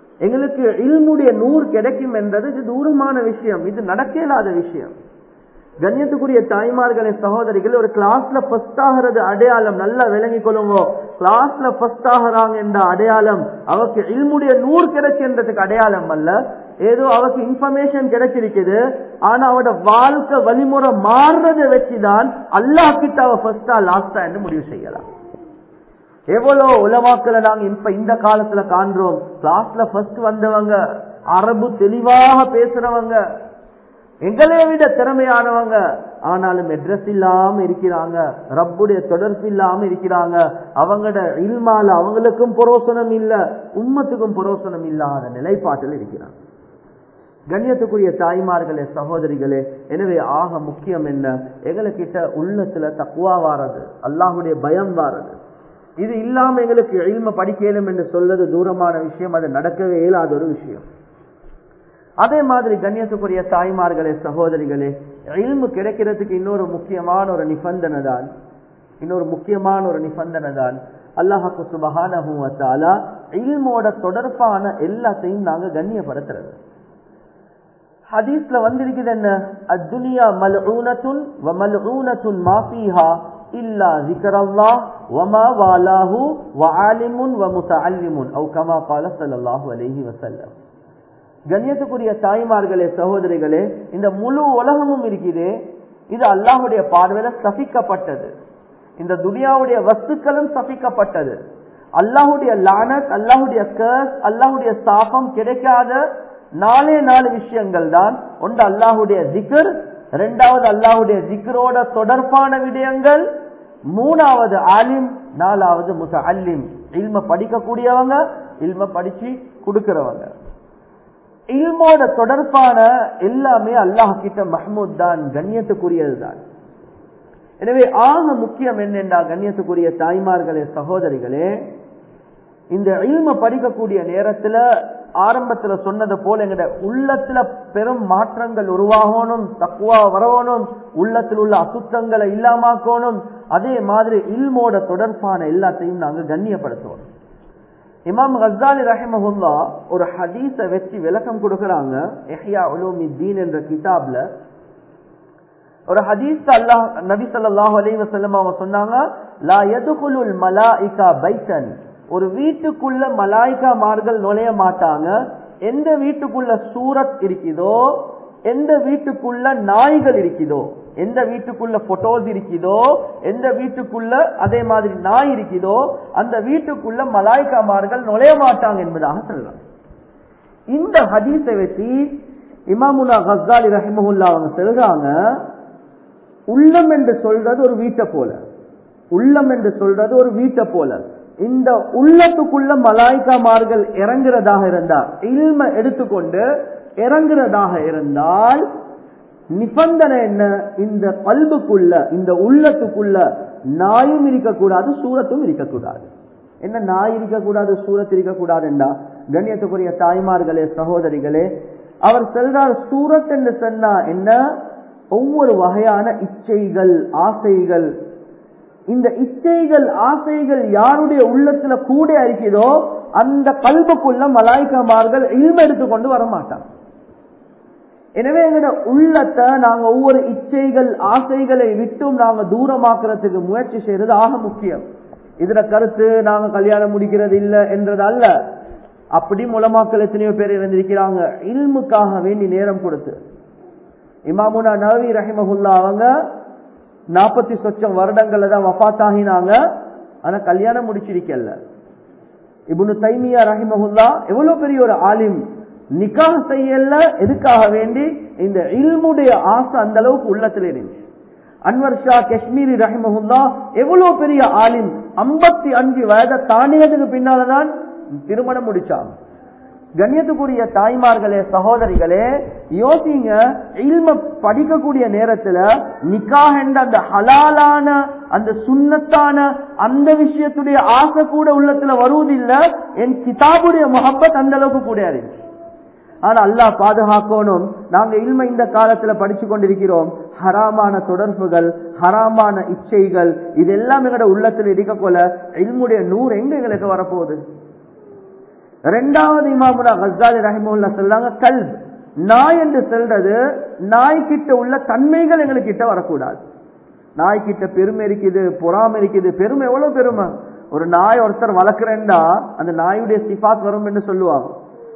எங்களுக்கு இல்முடைய நூறு கிடைக்கும் என்றது இது தூரமான விஷயம் இது நடக்க இயலாத விஷயம் கண்ணியத்துக்குரிய தாய்மார்களே சகோதரிகள் ஒரு கிளாஸ்ல ஃபர்ஸ்ட் ஆகிறது அடையாளம் நல்லா விளங்கி கொள்ளுங்க கிளாஸ்ல ஃபர்ஸ்ட் ஆகிறாங்க என்ற அடையாளம் அவருக்கு இல்முடைய நூறு கிடைச்சுன்றதுக்கு அடையாளம் அல்ல ஏதோ அவருக்கு இன்ஃபர்மேஷன் கிடைச்சிருக்குது ஆனா அவட வாழ்க்கை வழிமுறை மாறுறதை வச்சுதான் அல்லாஹ் கிட்ட அவ ஃபர்ஸ்டா லாஸ்டா என்று முடிவு செய்யலாம் எவ்வளவு உலமாக்களை நாங்க இப்ப இந்த காலத்துல காண்றோம் கிளாஸ்ல ஃபர்ஸ்ட் வந்தவங்க அரபு தெளிவாக பேசுறவங்க எங்களை விட திறமையானவங்க ஆனாலும் அட்ரஸ் இல்லாம இருக்கிறாங்க ரப்புடைய தொடர்பு இல்லாம இருக்கிறாங்க அவங்களோட இல்மால அவங்களுக்கும் புரோசனம் இல்ல உம்மத்துக்கும் புரோசனம் இல்லாத நிலைப்பாட்டில் இருக்கிறாங்க கண்ணியத்துக்குரிய தாய்மார்களே சகோதரிகளே எனவே ஆக முக்கியம் என்ன எங்களுக்கிட்ட உள்ளத்துல தக்குவா வாரது அல்லாஹுடைய பயம் வாரது இது இல்லாம எங்களுக்கு இல்ம படிக்கலும் என்று சொல்றது தூரமான விஷயம் அது நடக்கவே இயலாத ஒரு விஷயம் அதே மாதிரி கண்ணியத்துக்குரிய தாய்மார்களே சகோதரிகளே இல்மு கிடைக்கிறதுக்கு இன்னொரு முக்கியமான ஒரு நிபந்தனை தான் இன்னொரு முக்கியமான ஒரு நிபந்தனை தான் அல்லாஹாக்கு சுபகான இல்மோட தொடர்பான எல்லாத்தையும் நாங்க கண்ணியப்படுத்துறது ஹதீஸ்ல வந்திருக்குது என்ன அத்துனியா மல்ஊனத்துன் வ மல்ஊனத்துன் மா ஃபீஹா இல்லா ذிக்ரல்லாஹ் வமா வாலாஹு வ ஆலிமுன் வ முத்தஅல்லிமுன் அவு கமா قال ஸல்லல்லாஹு அலைஹி வஸல்லம் கண்ணியத்துக்குரிய தாய்மார்களே சகோதரிகளே இந்த முழு உலகமும் இருக்குது இது அல்லாஹுடைய பார்வையில சபிக்கப்பட்டது இந்த துனியாவுடைய வஸ்துக்களும் சபிக்கப்பட்டது அல்லாஹுடைய லானத் அல்லாஹுடைய கர்ஸ் அல்லாஹுடைய சாபம் கிடைக்காத நாலே நாலு விஷயங்கள் தான் ஒன்று அல்லாஹுடைய ஜிகர் இரண்டாவது அல்லாஹுடைய ஜிக்கரோட தொடர்பான விடயங்கள் மூணாவது ஆலிம் நாலாவது முச அல்லிம் இல்ம படிக்கக்கூடியவங்க இல்ம படிச்சு கொடுக்கிறவங்க இல்மோட தொடர்பான எல்லாமே அல்லாஹ் கிட்ட மஹமூத் தான் கண்ணியத்துக்குரியது தான் எனவே ஆக முக்கியம் என்னென்றா கண்ணியத்துக்குரிய தாய்மார்களே சகோதரிகளே இந்த இல்ம படிக்கக்கூடிய நேரத்துல ஆரம்பத்துல சொன்னது போல எங்கட உள்ளத்துல பெரும் மாற்றங்கள் உருவாகணும் தக்குவா வரவணும் உள்ளத்தில் உள்ள அசுத்தங்களை இல்லாமக்கணும் அதே மாதிரி இல்மோட தொடர்பான எல்லாத்தையும் நாங்க கண்ணியப்படுத்துவோம் இமாம் கசாலி ரஹிமஹுல்லா ஒரு ஹதீஸ வச்சு விளக்கம் கொடுக்கறாங்க எஹ்யா உலூமி தீன் என்ற கிதாப்ல ஒரு ஹதீஸ் அல்லாஹ் நபி ஸல்லல்லாஹு அலைஹி வஸல்லம் அவங்க சொன்னாங்க லா யதுகுலுல் மலாயிகா பைத்தன் ஒரு வீட்டுக்குள்ள மலாய்க்காமார்கள் நுழைய மாட்டாங்க எந்த வீட்டுக்குள்ள சூரத் இருக்குதோ எந்த வீட்டுக்குள்ள நாய்கள் இருக்குதோ எந்த வீட்டுக்குள்ள போட்டோஸ் இருக்குதோ எந்த வீட்டுக்குள்ள அதே மாதிரி நாய் இருக்குதோ அந்த வீட்டுக்குள்ள மலாய்க்காமார்கள் நுழைய மாட்டாங்க என்பதாக சொல்றாங்க இந்த ஹதீஸை வச்சு இமாமுனா கஸ்தாலி ரஹிமஹுல்லா அவங்க சொல்றாங்க உள்ளம் என்று சொல்றது ஒரு வீட்டை போல உள்ளம் என்று சொல்றது ஒரு வீட்டை போல இந்த உள்ளத்துக்குள்ள மலாய்க்காமார்கள் இறங்குறதாக இருந்தால் இல்ம எடுத்துக்கொண்டு இறங்குறதாக இருந்தால் நிபந்தனை என்ன இந்த பல்புக்குள்ள இந்த உள்ளத்துக்குள்ள நாயும் இருக்கக்கூடாது சூரத்தும் இருக்கக்கூடாது என்ன நாய் இருக்கக்கூடாது சூரத் இருக்கக்கூடாது என்றா கண்ணியத்துக்குரிய தாய்மார்களே சகோதரிகளே அவர் செல்றார் சூரத் என்று சொன்னா என்ன ஒவ்வொரு வகையான இச்சைகள் ஆசைகள் இந்த இச்சைகள் ஆசைகள் யாருடைய உள்ளத்துல கூட இருக்கிறதோ அந்த கல்புக்குள்ள மலாய்க்கமார்கள் இல்ம எடுத்துக்கொண்டு வர மாட்டாங்க எனவே எங்களோட உள்ளத்தை நாங்க ஒவ்வொரு இச்சைகள் ஆசைகளை விட்டும் நாங்க தூரமாக்குறதுக்கு முயற்சி செய்யறது ஆக முக்கியம் இதுல கருத்து நாங்க கல்யாணம் முடிக்கிறது இல்ல என்றது அல்ல அப்படி மூலமாக்கள் எத்தனையோ பேர் இருந்திருக்கிறாங்க இல்முக்காக வேண்டி நேரம் கொடுத்து இமாமுனா நவி ரஹிமஹுல்லா அவங்க நாற்பத்தி சொச்சம் வருடங்கள்ல தான் வஃத்தாகினாங்க ஆனா கல்யாணம் முடிச்சிருக்கல இபுனு தைமியா ரஹிமஹுல்லா எவ்வளவு பெரிய ஒரு ஆலிம் நிக்காக செய்யல எதுக்காக வேண்டி இந்த இல்முடைய ஆசை அந்த அளவுக்கு உள்ளத்துல இருந்துச்சு அன்வர் ஷா காஷ்மீரி ரஹிமஹுல்லா எவ்வளவு பெரிய ஆலிம் ஐம்பத்தி அஞ்சு வயதை தாண்டியதுக்கு பின்னாலதான் திருமணம் முடிச்சாங்க கண்ணியத்துக்குரிய தாய்மார்களே சகோதரிகளே யோசிங்க இல்ம படிக்கக்கூடிய நேரத்துல நிக்காக என்ற அந்த ஹலாலான அந்த சுண்ணத்தான அந்த விஷயத்துடைய ஆசை கூட உள்ளத்துல வருவதில்லை என் கிதாபுடைய முகப்பத் அந்த அளவுக்கு கூட இருந்துச்சு ஆனா அல்லாஹ் பாதுகாக்கணும் நாங்க இல்ம இந்த காலத்துல படிச்சு கொண்டிருக்கிறோம் ஹராமான தொடர்புகள் ஹராமான இச்சைகள் இதெல்லாம் எங்களோட உள்ளத்துல இருக்க போல இல்முடைய நூறு எங்க எங்களுக்கு வரப்போகுது ரெண்டாவது இமாமுனா ஹசாலி ரஹிமுல்லா சொல்றாங்க கல்ப் நாய் என்று சொல்றது நாய்கிட்ட உள்ள தன்மைகள் எங்களுக்கு கிட்ட வரக்கூடாது நாய்கிட்ட பெருமை இருக்குது பொறாமை இருக்குது பெருமை எவ்வளவு பெருமை ஒரு நாய் ஒருத்தர் வளர்க்கிறேன்டா அந்த நாயுடைய சிபாத் வரும் என்று சொல்லுவாங்க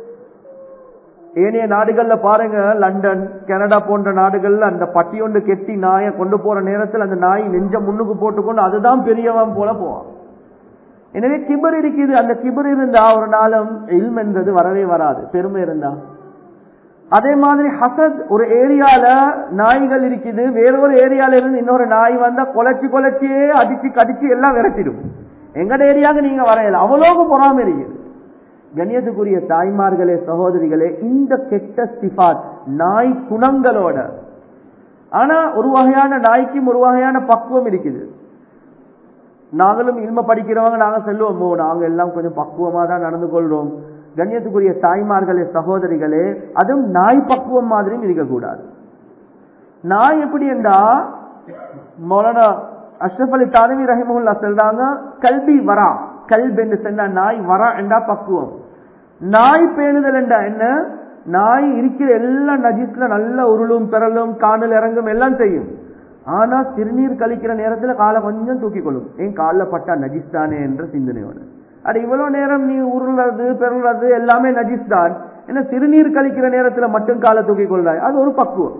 ஏனைய நாடுகள்ல பாருங்க லண்டன் கனடா போன்ற நாடுகள்ல அந்த பட்டி ஒன்று கெட்டி நாயை கொண்டு போற நேரத்தில் அந்த நாய் நெஞ்ச முன்னுக்கு போட்டுக்கொண்டு அதுதான் பெரியவன் போல போவான் எனவே கிபர் இருக்குது அந்த கிபர் இருந்தா ஒரு நாளும் இல்ம் என்றது வரவே வராது பெருமை இருந்தா அதே மாதிரி ஹசத் ஒரு ஏரியால நாய்கள் இருக்குது வேறொரு ஏரியால இருந்து இன்னொரு நாய் வந்தா கொலைச்சு கொலைச்சியே அடிச்சு கடிச்சு எல்லாம் விரட்டிடும் எங்கட ஏரியாவுக்கு நீங்க வரையல அவ்வளவு பொறாம இருக்குது கண்ணியத்துக்குரிய தாய்மார்களே சகோதரிகளே இந்த கெட்ட சிபாத் நாய் குணங்களோட ஆனா ஒரு வகையான நாய்க்கும் ஒரு வகையான பக்குவம் இருக்குது நாங்களும் இல்ம படிக்கிறவங்க நாங்க செல்லுவோமோ நாங்க எல்லாம் கொஞ்சம் பக்குவமா தான் நடந்து கொள்றோம் கண்ணியத்துக்குரிய தாய்மார்களே சகோதரிகளே அதுவும் நாய் பக்குவம் மாதிரியும் இருக்கக்கூடாது நாய் எப்படி என்றா மௌலானா அஷ்ரப் அலி தானவி ரஹிமுல்லா சொல்றாங்க கல்வி வரா கல்ப் என்று சொன்னா நாய் வரா என்றா பக்குவம் நாய் பேணுதல் என்றா என்ன நாய் இருக்கிற எல்லா நஜிஸ்ல நல்ல உருளும் பெறலும் காணல் இறங்கும் எல்லாம் செய்யும் ஆனா சிறுநீர் கழிக்கிற நேரத்துல காலை கொஞ்சம் தூக்கிக் கொள்ளும் ஏன் காலில் பட்டா நஜிஸ் தானே என்ற சிந்தனையோட அட இவ்வளவு நேரம் நீ உருள்றது பெருள்றது எல்லாமே நஜிஸ் தான் ஏன்னா சிறுநீர் கழிக்கிற நேரத்துல மட்டும் காலை தூக்கிக் கொள்றாய் அது ஒரு பக்குவம்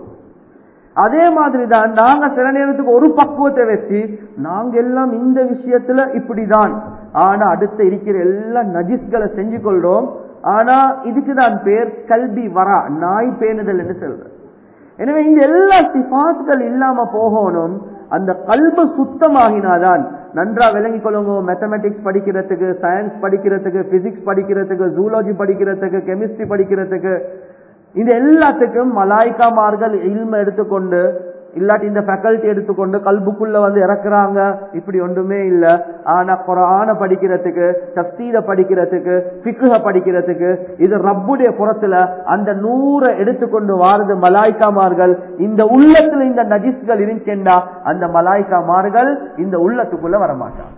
அதே மாதிரி தான் நாங்க சில நேரத்துக்கு ஒரு பக்குவத்தை வச்சு நாங்க எல்லாம் இந்த விஷயத்துல இப்படிதான் ஆனா அடுத்த இருக்கிற எல்லா நஜிஸ்களை செஞ்சு கொள்றோம் ஆனா இதுக்கு தான் பேர் கல்வி வரா நாய் பேணுதல் என்று சொல்ற எனவே இந்த எல்லா சிபாத்துகள் இல்லாம போகணும் அந்த கல்பு சுத்தமாகினாதான் நன்றா விளங்கிக் கொள்ளுங்க மேத்தமெட்டிக்ஸ் படிக்கிறதுக்கு சயின்ஸ் படிக்கிறதுக்கு பிசிக்ஸ் படிக்கிறதுக்கு ஜூலாஜி படிக்கிறதுக்கு கெமிஸ்ட்ரி படிக்கிறதுக்கு இது எல்லாத்துக்கும் மலாய்க்காமார்கள் இல்ம எடுத்துக்கொண்டு இல்லாட்டி இந்த ஃபேக்கல்ட்டி எடுத்துக்கொண்டு கல்புக்குள்ள வந்து இறக்குறாங்க இப்படி ஒன்றுமே இல்ல ஆனா குரான படிக்கிறதுக்கு தப்சீத படிக்கிறதுக்கு பிக்குக படிக்கிறதுக்கு இது ரப்புடைய புறத்துல அந்த நூறை எடுத்துக்கொண்டு வாரது மலாய்க்காமார்கள் இந்த உள்ளத்துல இந்த நஜிஸ்கள் இருந்துச்சேண்டா அந்த மலாய்க்காமார்கள் இந்த உள்ளத்துக்குள்ள வரமாட்டாங்க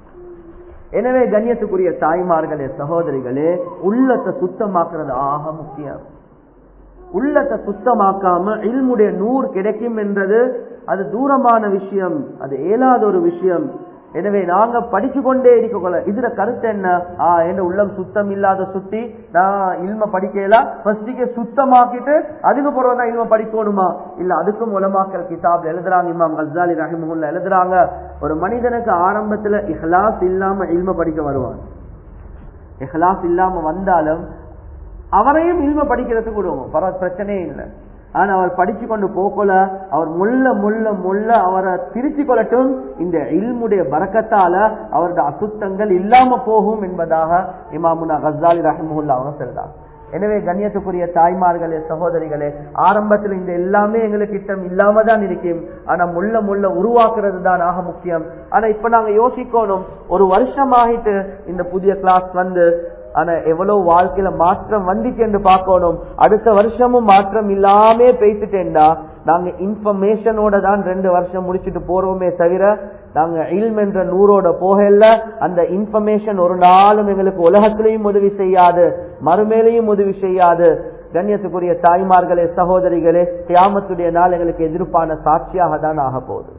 எனவே கண்ணியத்துக்குரிய தாய்மார்களே சகோதரிகளே உள்ளத்தை சுத்தமாக்குறது ஆக முக்கியம் உள்ளத்தை சுத்தமாக்காம இல்முடைய நூறு கிடைக்கும் என்றது அது தூரமான விஷயம் அது இயலாத ஒரு விஷயம் எனவே நாங்க படிச்சு கொண்டே இருக்கக்கூட இதுல கருத்து என்ன ஆ என்ன உள்ளம் சுத்தம் இல்லாத சுத்தி நான் இல்ம படிக்கலாம் ஃபர்ஸ்டுக்கு சுத்தமாக்கிட்டு அதுக்கு பிறகுதான் இல்ம படிக்கணுமா இல்ல அதுக்கும் உலமாக்கல் கிதாப் எழுதுறாங்க இமாம் கசாலி ரஹிமுல்ல எழுதுறாங்க ஒரு மனிதனுக்கு ஆரம்பத்துல இஹ்லாஸ் இல்லாம இல்ம படிக்க வருவான் இஹ்லாஸ் இல்லாம வந்தாலும் அவரையும் இல்ம படிக்கிறதுக்கு விடுவோம் பர பிரச்சனையே இல்லை ஆனா அவர் படிச்சு கொண்டு போகல அவர் முள்ள முள்ள முள்ள அவரை திருச்சி கொள்ளட்டும் இந்த இல்முடைய பறக்கத்தால அவருடைய அசுத்தங்கள் இல்லாம போகும் என்பதாக இமாமுனா கசாலி ரஹமுல்லா அவங்க சொல்றாங்க எனவே கண்ணியத்துக்குரிய தாய்மார்களே சகோதரிகளே ஆரம்பத்தில் இந்த எல்லாமே எங்களுக்கு கிட்டம் இல்லாம தான் இருக்கும் ஆனா முள்ள முள்ள உருவாக்குறது தான் ஆக முக்கியம் ஆனா இப்ப நாங்க யோசிக்கணும் ஒரு வருஷம் ஆகிட்டு இந்த புதிய கிளாஸ் வந்து ஆனா எவ்வளவு வாழ்க்கையில மாற்றம் வந்துச்சு என்று பார்க்கணும் அடுத்த வருஷமும் மாற்றம் இல்லாம பேசிட்டேன்டா நாங்க இன்ஃபர்மேஷனோட தான் ரெண்டு வருஷம் முடிச்சுட்டு போறோமே தவிர நாங்க இல்ம் என்ற நூறோட போகல அந்த இன்ஃபர்மேஷன் ஒரு நாளும் எங்களுக்கு உலகத்திலையும் உதவி செய்யாது மறுமேலையும் உதவி செய்யாது கண்ணியத்துக்குரிய தாய்மார்களே சகோதரிகளே தியாமத்துடைய நாள் எங்களுக்கு எதிர்ப்பான சாட்சியாக தான் ஆக போகுது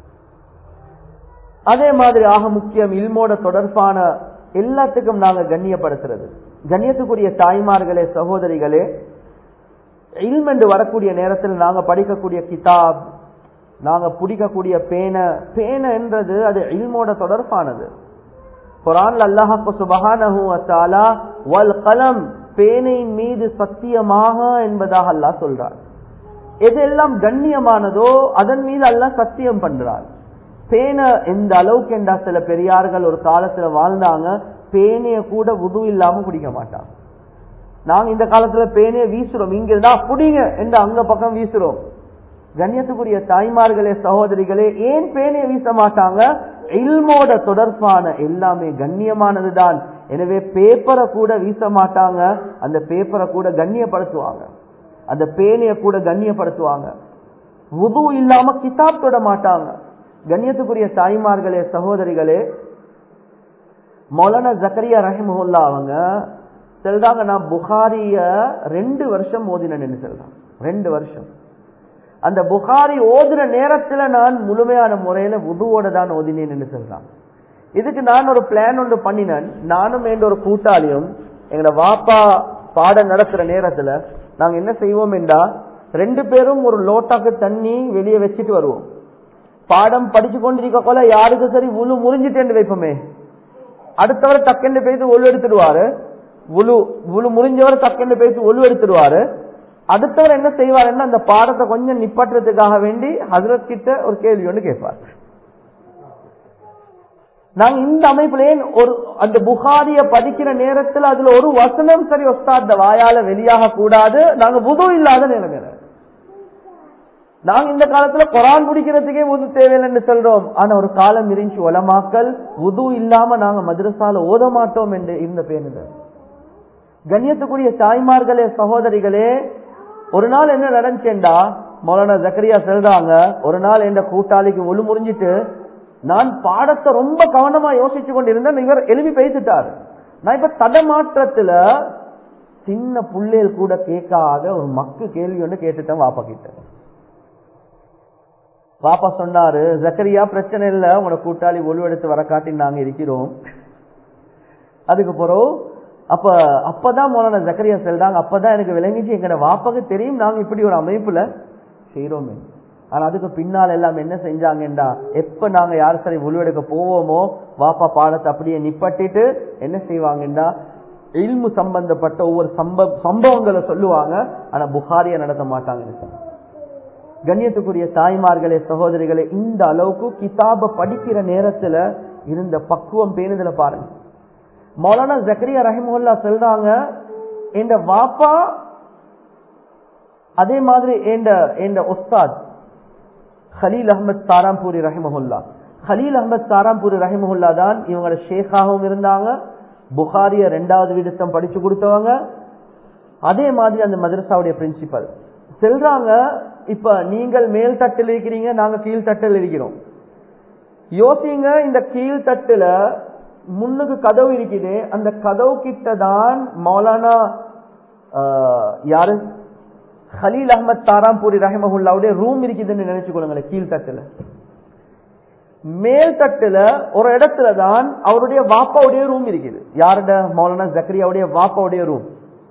அதே மாதிரி ஆக முக்கியம் இல்மோட தொடர்பான எல்லாத்துக்கும் நாங்க கண்ணியப்படுத்துறது கண்ணியத்துக்குரிய தாய்மார்களே சகோதரிகளே இல்ம் என்று வரக்கூடிய நேரத்தில் நாங்க படிக்கக்கூடிய கிதாப் நாங்க பிடிக்கக்கூடிய பேன பேன என்றது அது இல்மோட தொடர்பானது குரான் அல்லாஹு சுபஹானஹு வத்தாலா வல் கலம் பேனையின் மீது சத்தியமாக என்பதாக அல்லாஹ் சொல்றார் எதெல்லாம் கண்ணியமானதோ அதன் மீது அல்லாஹ் சத்தியம் பண்றார் பேனை எந்த அளவுக்கு என்றா சில பெரியார்கள் ஒரு காலத்துல வாழ்ந்தாங்க பேனைய கூட உது இல்லாம பிடிக்க மாட்டாங்க நாங்க இந்த காலத்துல பேனைய வீசுறோம் இங்க இருந்தா புடிங்க என்று அங்க பக்கம் வீசுறோம் கண்ணியத்துக்குரிய தாய்மார்களே சகோதரிகளே ஏன் பேனைய வீச மாட்டாங்க இல்மோட தொடர்பான எல்லாமே கண்ணியமானதுதான் எனவே பேப்பரை கூட வீச மாட்டாங்க அந்த பேப்பரை கூட கண்ணியப்படுத்துவாங்க அந்த பேனைய கூட கண்ணியப்படுத்துவாங்க உது இல்லாம கிதாப் தொட மாட்டாங்க கண்ணியத்துக்குரிய தாய்மார்களே சகோதரிகளே மௌலானா ஜக்கரியா ரஹிமுல்லா அவங்க சொல்றாங்க நான் புகாரிய ரெண்டு வருஷம் ஓதினேன்னு சொல்றான் ரெண்டு வருஷம் அந்த புகாரி ஓதுன நேரத்துல நான் முழுமையான முறையில உதுவோட தான் ஓதினேன் சொல்றான் இதுக்கு நான் ஒரு பிளான் ஒன்று பண்ணினேன் நானும் என்ற ஒரு கூட்டாளியும் எங்களோட வாப்பா பாடம் நடத்துற நேரத்துல நாங்க என்ன செய்வோம் என்றா ரெண்டு பேரும் ஒரு லோட்டாக்கு தண்ணி வெளியே வச்சுட்டு வருவோம் பாடம் படிச்சு கொண்டிருக்க போல யாருக்கு சரி உழு முறிஞ்சிட்டேன்னு வைப்போமே அடுத்தவர் டக்குன்னு பேசி ஒழு எடுத்துடுவாரு உழு உழு முறிஞ்சவர் டக்குன்னு பேசி ஒழு எடுத்துடுவாரு அடுத்தவர் என்ன செய்வாருன்னா அந்த பாடத்தை கொஞ்சம் நிப்பாட்டுறதுக்காக வேண்டி ஹசரத் கிட்ட ஒரு கேள்வி ஒன்று கேட்பார் நாங்க இந்த அமைப்புலேயே ஒரு அந்த புகாரிய படிக்கிற நேரத்தில் அதுல ஒரு வசனம் சரி ஒஸ்தாத்த வாயால வெளியாக கூடாது நாங்க புது இல்லாத நிலைமையில நாங்க இந்த காலத்துல குரான் பிடிக்கிறதுக்கே உது தேவையில்லைன்னு சொல்றோம் ஆனா ஒரு காலம் இருந்துச்சு உலமாக்கல் உது இல்லாம நாங்க மதுரசால ஓத மாட்டோம் என்று இருந்த பேருந்தர் கண்ணியத்துக்குரிய தாய்மார்களே சகோதரிகளே ஒரு நாள் என்ன நடந்துச்சேண்டா மௌலானா ஜக்கரியா சொல்றாங்க ஒரு நாள் எந்த கூட்டாளிக்கு ஒழு முறிஞ்சிட்டு நான் பாடத்தை ரொம்ப கவனமா யோசிச்சு கொண்டிருந்தேன் இவர் எழுப்பி பேசிட்டாரு நான் இப்ப தடமாற்றத்துல சின்ன புள்ளைகள் கூட கேட்காத ஒரு மக்கு கேள்வி ஒன்று கேட்டுட்டேன் வாப்பா கிட்ட பாப்பா சொன்னாரு ஜக்கரியா பிரச்சனை இல்ல உங்களோட கூட்டாளி ஒழுவெடுத்து வர காட்டி நாங்க இருக்கிறோம் அதுக்கு பிறகு அப்ப அப்பதான் மோலான ஜக்கரியா செல்றாங்க அப்பதான் எனக்கு விளங்கிச்சு எங்கட வாப்பாக்கு தெரியும் நாங்க இப்படி ஒரு அமைப்புல செய்யறோமே ஆனா அதுக்கு பின்னால் எல்லாம் என்ன செஞ்சாங்கடா எப்ப நாங்க யார் சரி உழுவெடுக்க போவோமோ வாப்பா பாடத்தை அப்படியே நிப்பட்டிட்டு என்ன செய்வாங்கடா இல்மு சம்பந்தப்பட்ட ஒவ்வொரு சம்ப சம்பவங்களை சொல்லுவாங்க ஆனா புகாரிய நடத்த மாட்டாங்க கண்ணியத்துக்குரிய தாய்மார்களே சகோதரிகளே இந்த அளவுக்கு கிதாப படிக்கிற நேரத்துல இருந்த பக்குவம் பேணுதல பாருங்க மௌலானா ஜக்கரியா ரஹிமுல்லா சொல்றாங்க என்ற வாப்பா அதே மாதிரி என்ற ஒஸ்தாத் ஹலீல் அஹமத் சாராம்பூரி ரஹிமஹுல்லா ஹலீல் அஹமத் சாராம்பூரி ரஹிமஹுல்லா தான் இவங்களோட ஷேக்காகவும் இருந்தாங்க புகாரிய ரெண்டாவது விடுத்தம் படிச்சு கொடுத்தவங்க அதே மாதிரி அந்த மதரசாவுடைய பிரின்சிபல் செல்றாங்க இப்ப நீங்கள் மேல் தட்டில் இருக்கிறீங்க நாங்க கீழ் தட்டில் இருக்கிறோம் யோசிங்க இந்த கீழ் தட்டுல முன்னுக்கு கதவு இருக்குது அந்த கதவு கிட்ட தான் மௌலானா யாரு ஹலீல் அஹமத் தாராம்பூரி ரஹமஹுல்லாவுடைய ரூம் இருக்குதுன்னு நினைச்சு கொள்ளுங்களேன் கீழ் தட்டுல மேல் தட்டுல ஒரு இடத்துல தான் அவருடைய வாப்பாவுடைய ரூம் இருக்குது யாருடைய மௌலானா ஜக்கரியாவுடைய வாப்பாவுடைய ரூம்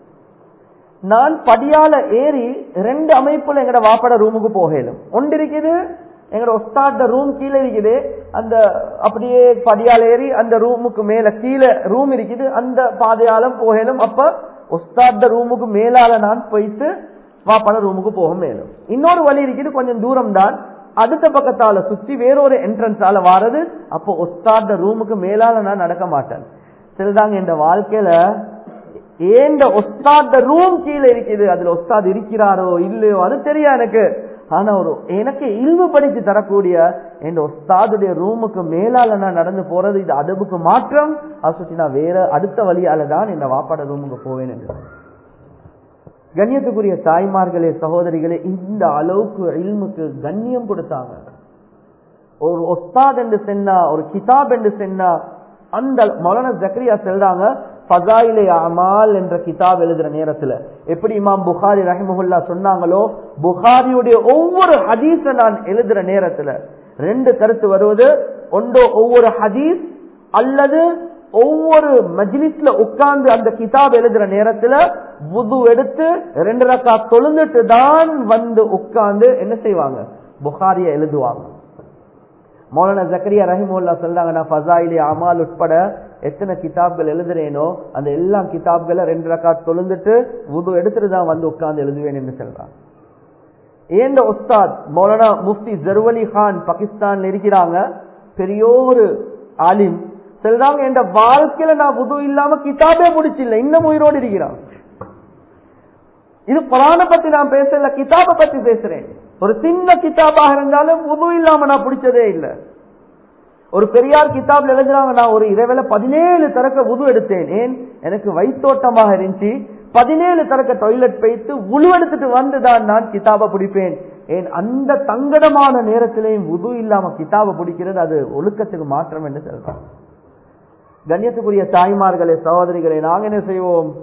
நான் படியால ஏறி ரெண்டு அமைப்புல எங்கட வாப்பட ரூமுக்கு போகலும் ஒன்று இருக்குது எங்கட ஒஸ்தாட ரூம் கீழே இருக்குது அந்த அப்படியே படியால ஏறி அந்த ரூமுக்கு மேல கீழே ரூம் இருக்குது அந்த பாதையால போகலும் அப்ப ஒஸ்தாட ரூமுக்கு மேலால நான் போயிட்டு வாப்பட ரூமுக்கு போக மேலும் இன்னொரு வழி இருக்குது கொஞ்சம் தூரம் தான் அடுத்த பக்கத்தால சுத்தி வேறொரு என்ட்ரன்ஸால வாரது அப்போ ஒஸ்தாட ரூமுக்கு மேலால நான் நடக்க மாட்டேன் சரிதாங்க இந்த வாழ்க்கையில ஏந்த ஒஸ்தாத ரூம் கீழே இருக்குது அதுல ஒஸ்தாத் இருக்கிறாரோ இல்லையோ அது தெரியா எனக்கு ஆனா ஒரு எனக்கு இழிவுபடுத்தி தரக்கூடிய என் ஒஸ்தாதுடைய ரூமுக்கு மேலால நான் நடந்து போறது இது அதபுக்கு மாற்றம் அதை சுற்றி நான் வேற அடுத்த வழியால தான் இந்த வாப்பாட ரூமுக்கு போவேன் என்று கண்ணியத்துக்குரிய தாய்மார்களே சகோதரிகளே இந்த அளவுக்கு இல்முக்கு கண்ணியம் கொடுத்தாங்க ஒரு ஒஸ்தாத் என்று சென்னா ஒரு கிதாப் என்று சென்னா அந்த மௌலான ஜக்கரியா செல்றாங்க ஃபசாயிலே அமால் என்ற கிதாப் எழுதுற நேரத்துல எப்படி இமாம் புகாரி ரஹிமஹுல்லா சொன்னாங்களோ புகாரியுடைய ஒவ்வொரு ஹதீஸ நான் எழுதுற நேரத்துல ரெண்டு கருத்து வருவது ஒன்றோ ஒவ்வொரு ஹதீஸ் அல்லது ஒவ்வொரு மஜ்லிஸ்ல உட்கார்ந்து அந்த கிதாப் எழுதுற நேரத்துல புது எடுத்து ரெண்டு ரக்கா தொழுந்துட்டு தான் வந்து உட்கார்ந்து என்ன செய்வாங்க புகாரிய எழுதுவாங்க மௌலானா ஜக்கரியா ரஹிமுல்லா சொல்றாங்க நான் ஃபசாயிலே அமால் உட்பட எத்தனை கிதாப்கள் எழுதுறேனோ அந்த எல்லா கிதாப்களை ரெண்டு ரக்காத் தொழுந்துட்டு உது எடுத்துட்டு தான் வந்து உட்கார்ந்து எழுதுவேன் என்று சொல்றாங்க ஏந்த உஸ்தாத் மௌலானா முஃப்தி ஜர்வலி கான் பாகிஸ்தான்ல இருக்கிறாங்க பெரிய ஒரு ஆலிம் சொல்றாங்க என் வாழ்க்கையில நான் உது இல்லாம கிதாபே முடிச்சில்ல இன்னும் உயிரோடு இருக்கிறான் இது குரான பத்தி நான் பேசல கிதாபை பத்தி பேசுறேன் ஒரு சின்ன கிதாபாக இருந்தாலும் உது இல்லாம நான் பிடிச்சதே இல்லை ஒரு பெரியார் கிதாப்ல எழுதுறாங்க நான் ஒரு இரவேல பதினேழு தரக்க உது எடுத்தேன் ஏன் எனக்கு வயிற்றோட்டமாக இருந்துச்சு பதினேழு தரக்க டாய்லெட் போயிட்டு உழு எடுத்துட்டு வந்துதான் நான் கிதாபை பிடிப்பேன் ஏன் அந்த தங்கடமான நேரத்திலேயும் உது இல்லாம கிதாபை பிடிக்கிறது அது ஒழுக்கத்துக்கு மாற்றம் என்று சொல்றாங்க கண்ணியத்துக்குரிய தாய்மார்களே சகோதரிகளே நாங்க என்ன செய்வோம்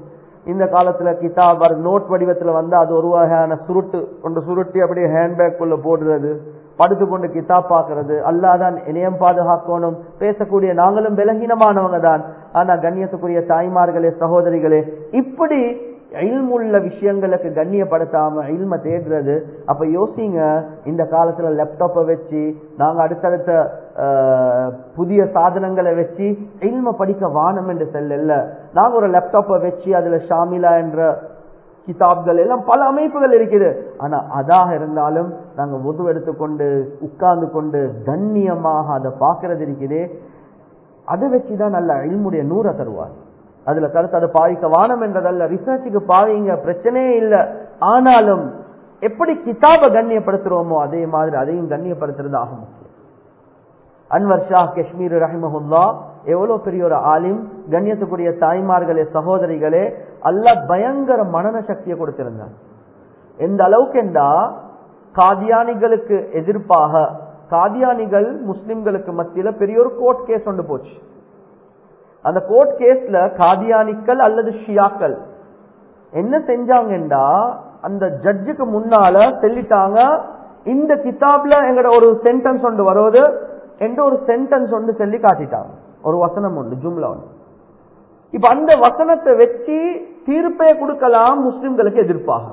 இந்த காலத்துல கிதாப் நோட் வடிவத்துல வந்து அது ஒரு வகையான சுருட்டு கொண்டு சுருட்டி அப்படியே ஹேண்ட்பேக் குள்ள போடுறது படுத்து கொண்டு கிதாப் பாக்குறது அல்லாதான் இணையம் பாதுகாக்கணும் பேசக்கூடிய நாங்களும் விலகினமானவங்க தான் ஆனா கண்ணியத்துக்குரிய தாய்மார்களே சகோதரிகளே இப்படி இல்முள்ள விஷயங்களுக்கு கண்ணியப்படுத்தாம இல்ம தேடுறது அப்ப யோசிங்க இந்த காலத்துல லேப்டாப்பை வச்சு நாங்க அடுத்தடுத்த ஆஹ், புதிய சாதனங்களை வச்சு இல்ம படிக்க வானம் என்று செல்ல நாங்க ஒரு லேப்டாப்பை வச்சு அதுல ஷாமிலா என்ற கிதாப்கள் எல்லாம் பல அமைப்புகள் இருக்குது ஆனா அதாக இருந்தாலும் நாங்க உது எடுத்துக்கொண்டு உட்கார்ந்து கொண்டு கண்ணியமாக அதை பார்க்கறது இருக்குது அதை வச்சுதான் நல்ல இல்முடைய நூற தருவார் அதுல கருத்து அதை பாவிக்க வானம் என்றதல்ல ரிசர்ச்சுக்கு பாவிங்க பிரச்சனையே இல்லை ஆனாலும் எப்படி கிதாபை கண்ணியப்படுத்துறோமோ அதே மாதிரி அதையும் கண்ணியப்படுத்துறது ஆக முக்கியம் அன்வர் ஷா காஷ்மீர் ரஹிமஹுல்லா எவ்வளவு பெரிய ஒரு ஆலிம் கண்ணியத்துக்குரிய தாய்மார்களே சகோதரிகளே அல்லாஹ் பயங்கர மனன சக்தியை கொடுத்திருந்தார் எந்த அளவுக்கு என்றா காதியானிகளுக்கு எதிர்ப்பாக காதியானிகள் முஸ்லிம்களுக்கு மத்தியில பெரிய ஒரு கோர்ட் கேஸ் ஒன்று போச்சு அந்த கோர்ட் கேஸ்ல காதியானிக்கள் அல்லது ஷியாக்கள் என்ன செஞ்சாங்கண்டா அந்த ஜட்ஜுக்கு முன்னால சொல்லிட்டாங்க இந்த கிதாப்ல எங்கட ஒரு சென்டென்ஸ் ஒன்று வருவது என்று ஒரு சென்டென்ஸ் ஒன்று சொல்லி காட்டிட்டாங்க ஒரு வசனம் உண்டு ஜும்லா ஒன்று இப்ப அந்த வசனத்தை வச்சு தீர்ப்பே கொடுக்கலாம் முஸ்லிம்களுக்கு எதிர்ப்பாக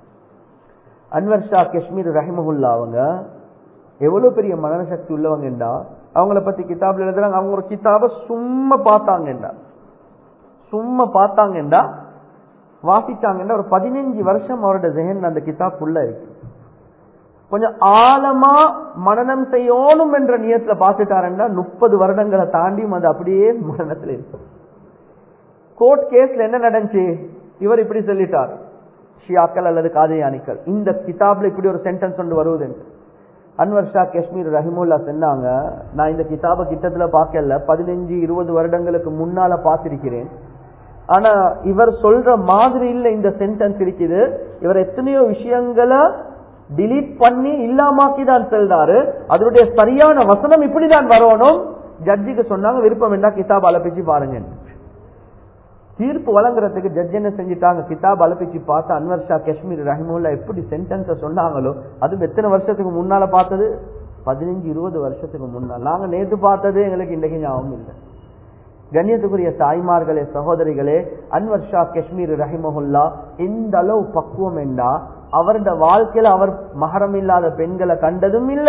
அன்வர் ஷா காஷ்மீர் ரஹிமஹுல்லா அவங்க எவ்வளவு பெரிய மனசக்தி உள்ளவங்கண்டா அவங்கள பத்தி கிதாப்ல எழுதுறாங்க அவங்க ஒரு கிதாப சும்மா பார்த்தாங்கண்டா சும்மா பார்த்தாங்கண்டா வாசிச்சாங்கண்டா ஒரு பதினஞ்சு வருஷம் அவரோட ஜெகன் அந்த கிதாப் உள்ள இருக்கு கொஞ்சம் ஆழமா மனநம் செய்யணும் என்ற நியத்துல பார்த்துட்டாருன்னா முப்பது வருடங்களை தாண்டியும் அது அப்படியே மரணத்துல இருக்கு கோர்ட் கேஸ்ல என்ன நடந்துச்சு இவர் இப்படி சொல்லிட்டார் ஷியாக்கள் அல்லது காதையானிக்கள் இந்த கிதாப்ல இப்படி ஒரு சென்டென்ஸ் ஒன்று வருவது என்று அன்வர் ஷா காஷ்மீர் ரஹிமுல்லா சொன்னாங்க நான் இந்த கிதாபை கிட்டத்துல பார்க்கல பதினஞ்சு இருபது வருடங்களுக்கு முன்னால பார்த்திருக்கிறேன் ஆனா இவர் சொல்ற மாதிரி இல்ல இந்த சென்டென்ஸ் இருக்குது இவர் எத்தனையோ விஷயங்களை டிலீட் பண்ணி இல்லாமாக்கி தான் செல்றாரு அதனுடைய சரியான வசனம் இப்படிதான் வரணும் ஜட்ஜிக்கு சொன்னாங்க விருப்பம் என்ன கிதாப் அலப்பிச்சு பாருங்க தீர்ப்பு வழங்குறதுக்கு ஜட்ஜ் என்ன செஞ்சுட்டாங்க கிதாப் அலப்பிச்சு பார்த்து அன்வர் ஷா காஷ்மீர் ரஹிமுல்லா எப்படி சென்டென்ஸ சொன்னாங்களோ அது எத்தனை வருஷத்துக்கு முன்னால பார்த்தது பதினஞ்சு இருபது வருஷத்துக்கு முன்னால் நாங்க நேத்து பார்த்தது எங்களுக்கு இன்றைக்கு ஞாபகம் இல்லை கண்ணியத்துக்குரிய தாய்மார்களே சகோதரிகளே அன்வர் ஷா காஷ்மீர் ரஹிமஹுல்லா இந்த அளவு பக்குவம் என்றா அவருடைய வாழ்க்கையில அவர் மகரம் இல்லாத பெண்களை கண்டதும் இல்ல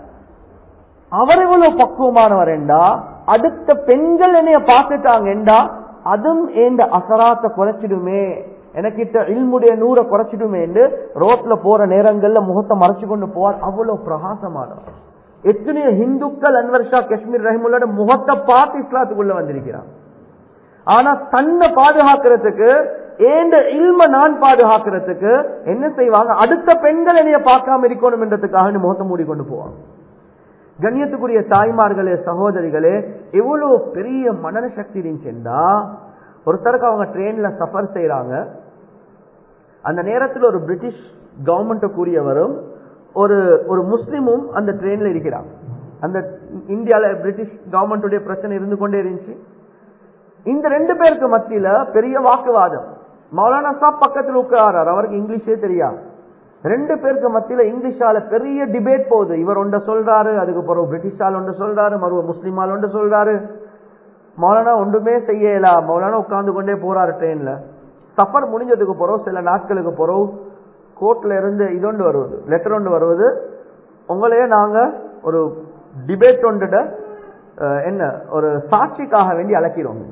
அவர் எவ்வளவு பக்குவமானவர் என்றா அடுத்த பெண்கள் என்னைய பார்த்துட்டாங்க என்றா அதுவும் ஏண்ட அசராத்த குறைச்சிடுமே எனக்கிட்ட இல்முடைய நூறை குறைச்சிடுமே என்று ரோட்ல போற நேரங்கள்ல முகத்தை மறைச்சு கொண்டு போவார் அவ்வளவு பிரகாசமானவர் எத்தனையோ இந்துக்கள் அன்வர் ஷா காஷ்மீர் ரஹிமுல்லோட முகத்தை பார்த்து இஸ்லாத்துக்குள்ள வந்திருக்கிறான் ஆனா தன்னை பாதுகாக்கிறதுக்கு ஏண்ட இல்ம நான் பாதுகாக்கிறதுக்கு என்ன செய்வாங்க அடுத்த பெண்கள் என்னைய பார்க்காம இருக்கணும் என்றதுக்காக முகத்தை மூடிக்கொண்டு போவாங்க கண்ணியத்துக்குரிய தாய்மார்களே சகோதரிகளே எவ்வளவு பெரிய மனன சக்தி இருந்துச்சுன்னா ஒருத்தருக்கு அவங்க ட்ரெயின்ல சஃபர் செய்யறாங்க அந்த நேரத்தில் ஒரு பிரிட்டிஷ் கவர்மெண்ட் கூறியவரும் ஒரு ஒரு முஸ்லிமும் அந்த ட்ரெயின்ல இருக்கிறாங்க அந்த இந்தியால பிரிட்டிஷ் கவர்மெண்டுடைய பிரச்சனை இருந்து கொண்டே இருந்துச்சு இந்த ரெண்டு பேருக்கு மத்தியில பெரிய வாக்குவாதம் மௌலானா சாப் பக்கத்தில் உட்காரார் அவருக்கு இங்கிலீஷே தெரியாது ரெண்டு பேருக்கு மத்தியில இங்கிலீஷால பெரிய டிபேட் போகுது இவர் ஒன்ற சொல்றாரு அதுக்கு பிறகு பிரிட்டிஷால் ஒன்று சொல்றாரு மறுவ முஸ்லிமால் ஒன்று சொல்றாரு மௌலானா ஒன்றுமே செய்யலா மௌலானா உட்கார்ந்து கொண்டே போறாரு ட்ரெயின்ல சஃபர் முடிஞ்சதுக்கு பிறகு சில நாட்களுக்கு பிறகு கோர்ட்ல இருந்து இதொண்டு வருவது லெட்டர் ஒன்று வருவது உங்களையே நாங்க ஒரு டிபேட் ஒன்றுட என்ன ஒரு சாட்சிக்காக வேண்டி அழைக்கிறோம்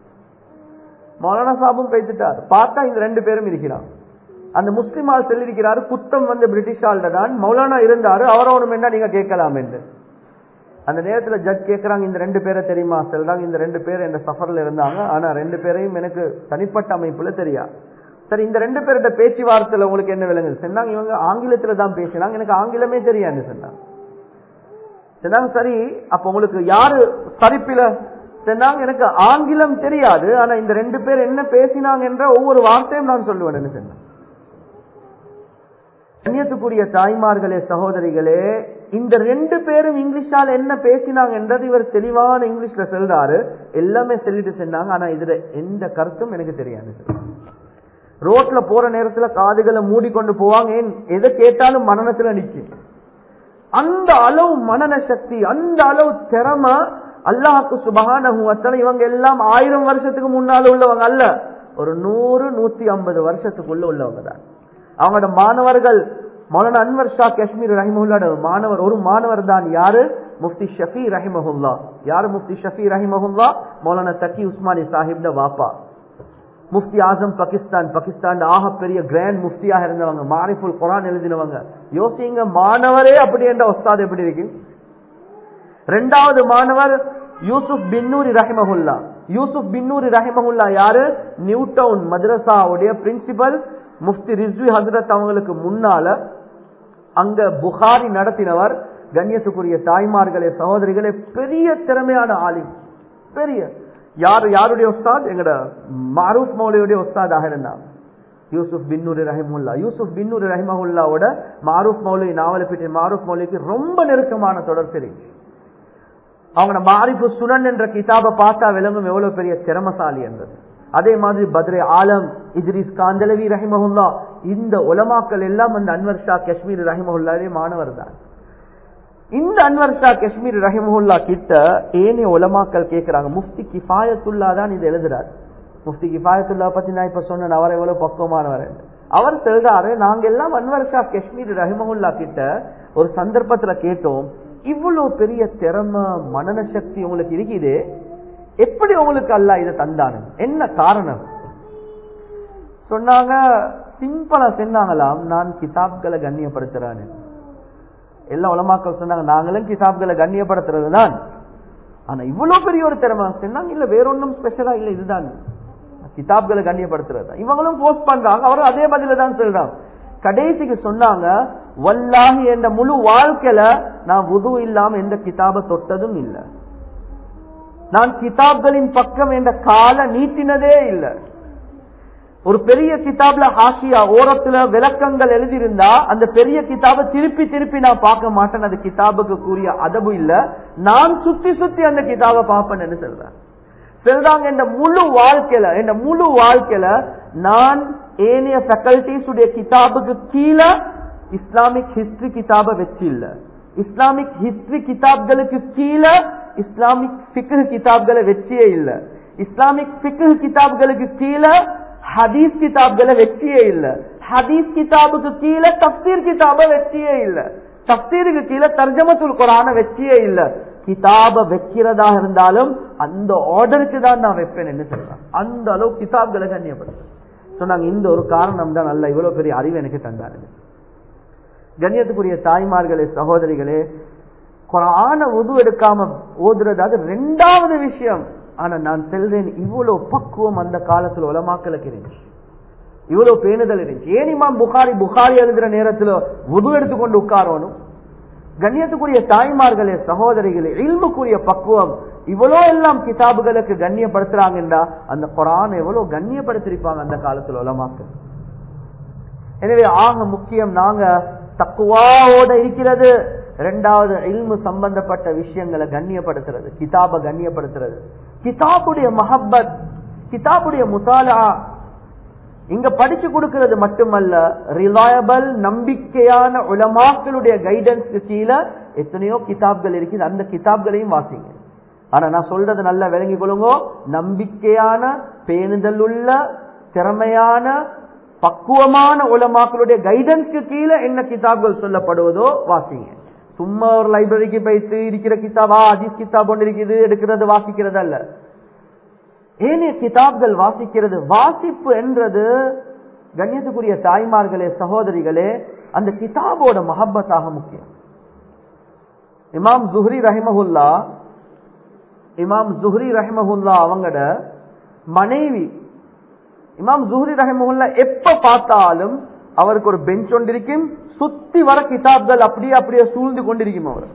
மௌலானா சாபும் பேசிட்டார் பார்த்தா இந்த ரெண்டு பேரும் இருக்கிறான் அந்த முஸ்லிம் ஆள் சொல்லியிருக்கிறாரு குத்தம் வந்து பிரிட்டிஷ் ஆள்கிட்ட தான் மௌலானா இருந்தாரு அவரோடும் என்ன நீங்க கேட்கலாம் என்று அந்த நேரத்தில் ஜட்ஜ் கேட்கறாங்க இந்த ரெண்டு பேரை தெரியுமா சொல்றாங்க இந்த ரெண்டு பேர் என் சஃபர்ல இருந்தாங்க ஆனா ரெண்டு பேரையும் எனக்கு தனிப்பட்ட அமைப்புல தெரியா சரி இந்த ரெண்டு பேர்கிட்ட பேச்சுவார்த்தையில உங்களுக்கு என்ன விளங்குது சொன்னாங்க இவங்க ஆங்கிலத்துல தான் பேசினாங்க எனக்கு ஆங்கிலமே தெரியாது சொன்னாங்க சொன்னாங்க சரி அப்ப உங்களுக்கு யாரு சரிப்பில சொன்னாங்க எனக்கு ஆங்கிலம் தெரியாது ஆனா இந்த ரெண்டு பேர் என்ன பேசினாங்க என்ற ஒவ்வொரு வார்த்தையும் நான் சொல்லுவேன் சொன்னேன் கண்ணியத்துக்குரிய தாய்மார்களே சகோதரிகளே இந்த ரெண்டு பேரும் இங்கிலீஷால என்ன பேசினாங்க என்றது இவர் தெளிவான இங்கிலீஷ்ல சொல்றாரு எல்லாமே சொல்லிட்டு சொன்னாங்க ஆனா இதுல எந்த கருத்தும் எனக்கு தெரியாது ரோட்ல போற நேரத்துல காதுகளை மூடிக்கொண்டு போவாங்க ஏன் எதை கேட்டாலும் மனநத்துல நிக்கும் அந்த அளவு மனன சக்தி அந்த அளவு திறமை அல்லாஹுக்கு சுபகான இவங்க எல்லாம் ஆயிரம் வருஷத்துக்கு முன்னால உள்ளவங்க அல்ல ஒரு நூறு நூத்தி ஐம்பது வருஷத்துக்குள்ள உள்ளவங்க தான் அவங்களோட மாணவர்கள் மௌலானா அன்வர் ஷா காஷ்மீர் ரஹிமஹுல்லாட மாணவர் ஒரு மாணவர் தான் யாரு முஃப்தி ஷஃபி ரஹிமஹுல்லா யாரு முஃப்தி ஷஃபி ரஹிமஹுல்லா மௌலானா தக்கி உஸ்மானி சாஹிப்ட வாப்பா முஃப்தி ஆசம் பாகிஸ்தான் பாகிஸ்தான் ஆக பெரிய கிராண்ட் முஃப்தியாக இருந்தவங்க மாரிஃபுல் குரான் எழுதினவங்க யோசிங்க மாணவரே அப்படி என்ற ஒஸ்தாத் எப்படி இருக்கு ரெண்டாவது மாணவர் யூசுப் பின்னூரி ரஹிமஹுல்லா யூசுப் பின்னூரி ரஹிமஹுல்லா யாரு நியூ டவுன் மദ്രസാவுடைய பிரின்சிபல் முஃப்தி ரிஸ்வி ஹசரத் அவங்களுக்கு முன்னால அங்க புகாரி நடத்தினவர் கண்ணியத்துக்குரிய தாய்மார்களே சகோதரிகளே பெரிய திறமையான ஆலிம் பெரிய யாரு யாருடைய உஸ்தாத் எங்கட மாரூப் மௌலியுடைய உஸ்தாதாக இருந்தாங்க யூசுப் பின்னூரி ரஹிமுல்லா யூசுப் பின்னூரி ரஹிமஹுல்லாவோட மாரூப் மௌலி நாவலப்பேட்டை மாரூப் மௌலிக்கு ரொம்ப நெருக்கமான தொடர் தெரிஞ்சு அவங்க மாரிஃபு சுனன் என்ற கிதாபை பார்த்தா விளங்கும் எவ்வளவு பெரிய திறமசாலி என்றது அதே மாதிரி பத்ரே ஆலம் இத்ரிஸ் காந்தலவி ரஹிமஹுல்லா இந்த உலமாக்கள் எல்லாம் அந்த அன்வர் ஷா காஷ்மீர் ரஹிமஹுல்லாவே மாணவர் தான் இந்த அன்வர் ஷா காஷ்மீர் ரஹிமஹுல்லா கிட்ட ஏனைய உலமாக்கள் கேட்கிறாங்க முஃப்தி கிஃபாயத்துல்லா தான் இது எழுதுறாரு முஃப்தி கிஃபாயத்துல்லா பத்தி நான் இப்ப சொன்னேன் அவர் எவ்வளவு பக்குவமானவர் அவர் சொல்றாரு நாங்க எல்லாம் அன்வர் ஷா காஷ்மீர் ரஹிமஹுல்லா கிட்ட ஒரு சந்தர்ப்பத்துல கேட்டோம் இவ்வளவு பெரிய திறமை மனன சக்தி உங்களுக்கு இருக்குது எப்படி உங்களுக்கு அல்ல இதை தந்தானு என்ன காரணம் சொன்னாங்க சிம்பிளா சொன்னாங்களாம் நான் கிதாப்களை கண்ணியப்படுத்துறேன் எல்லா உலமாக்கள் சொன்னாங்க நாங்களும் கிதாப்களை கண்ணியப்படுத்துறது தான் ஆனா இவ்வளவு பெரிய ஒரு திறமை சொன்னாங்க இல்ல வேற ஒன்றும் ஸ்பெஷலா இல்ல இதுதான் கிதாப்களை கண்ணியப்படுத்துறது இவங்களும் போஸ்ட் பண்றாங்க அவரும் அதே பதில தான் சொல்றாங்க கடைசிக்கு சொன்னாங்க வல்லாஹி என்ற முழு வாழ்க்கையில நான் உது இல்லாம எந்த கிதாப தொட்டதும் இல்லை நான் கிதாப்களின் பக்கம் என்ற கால நீட்டினதே இல்லை ஒரு பெரிய கிதாப்ல ஹாஷியா ஓரத்துல விளக்கங்கள் எழுதியிருந்தா அந்த பெரிய கிதாபை திருப்பி திருப்பி நான் பார்க்க மாட்டேன் அது கிதாபுக்கு கூறிய அதபு இல்ல நான் சுத்தி சுத்தி அந்த கிதாபை பார்ப்பேன்னு சொல்றேன் சொல்றாங்க இந்த முழு வாழ்க்கையில இந்த முழு வாழ்க்கையில நான் ஏனைய ஃபேக்கல்டிஸ் உடைய கிதாபுக்கு கீழே இஸ்லாமிக் ஹிஸ்டரி கிதாப வச்சு இல்ல இஸ்லாமிக் ஹிஸ்டரி கிதாப்களுக்கு கீழே இஸ்லாமிக் பிக்கு கிதாப்களை வச்சியே இல்ல இஸ்லாமிக் பிக்கு கிதாப்களுக்கு கீழே ஹதீஸ் கிதாப்களை வச்சியே இல்ல ஹதீஸ் கிதாபுக்கு கீழே தப்சீர் கிதாப வச்சியே இல்ல தப்சீருக்கு கீழே தர்ஜமத்துல் குரான வச்சியே இல்ல கிதாப வைக்கிறதா இருந்தாலும் அந்த ஆர்டருக்கு தான் நான் வைப்பேன் என்ன சொல்றேன் அந்த அளவு கிதாப்களை கண்ணியப்படுத்த சொன்னாங்க இந்த ஒரு காரணம் தான் நல்ல இவ்வளவு பெரிய அறிவு எனக்கு தந்தாருங்க கண்ணியத்துக்குரிய தாய்மார்களே சகோதரிகளே குரான உது எடுக்காம ஓதுறது அது ரெண்டாவது விஷயம் ஆனா நான் செல்றேன் இவ்வளவு பக்குவம் அந்த காலத்துல உலமாக்களுக்கு இருந்துச்சு இவ்வளவு பேணுதல் இருந்துச்சு ஏன் இமாம் புகாரி புகாரி எழுதுற நேரத்துல உது எடுத்துக்கொண்டு உட்காரணும் கண்ணியத்துக்குரிய தாய்மார்களே சகோதரிகளே இல்முக்குரிய பக்குவம் இவ்வளோ எல்லாம் கிதாபுகளுக்கு கண்ணியப்படுத்துறாங்கன்றா அந்த குரான் எவ்வளவு கண்ணியப்படுத்திருப்பாங்க அந்த காலத்துல உலமாக்கள் எனவே ஆக முக்கியம் நாங்க தக்குவாவோட இருக்கிறது ரெண்டாவது இல்மு சம்பந்தப்பட்ட விஷயங்களை கண்ணியப்படுத்துறது கிதாப கண்ணியப்படுத்துறது கிதாபுடைய மஹப்பத் கிதாபுடைய முசாலா இங்க படிச்சு கொடுக்கிறது மட்டுமல்ல ரிலையபிள் நம்பிக்கையான உலமாக்களுடைய கைடன்ஸ்க்கு கீழே எத்தனையோ கிதாப்கள் இருக்குது அந்த கிதாப்களையும் வாசிங்க ஆனா நான் சொல்றது நல்லா விளங்கி கொள்ளுங்க நம்பிக்கையான பேணுதல் உள்ள திறமையான பக்குவமான உலமாக்களுடைய கைடன்ஸ்க்கு கீழே என்ன கிதாப்கள் சொல்லப்படுவதோ வாசிங்க சும்மா ஒரு லைப்ரரிக்கு போயிட்டு இருக்கிற கிதாபா அஜிஸ் கிதாப் ஒன்று இருக்குது எடுக்கிறது வாசிக்கிறது அல்ல ஏனைய கிதாப்கள் வாசிக்கிறது வாசிப்பு என்றது கண்ணியத்துக்குரிய தாய்மார்களே சகோதரிகளே அந்த கிதாபோட மஹப்பத்தாக முக்கியம் இமாம் ஜுஹ்ரி ரஹிமஹுல்லா இமாம் ஜுஹ்ரி ரஹிமஹுல்லா அவங்கட மனைவி இமாம் ஜுஹ்ரி ரஹிமஹுல்லா எப்ப பார்த்தாலும் அவருக்கு ஒரு பெஞ்ச் ஒன்று இருக்கும் சுத்தி வர கிதாப்கள் அப்படியே அப்படியே சூழ்ந்து கொண்டிருக்கும் அவர்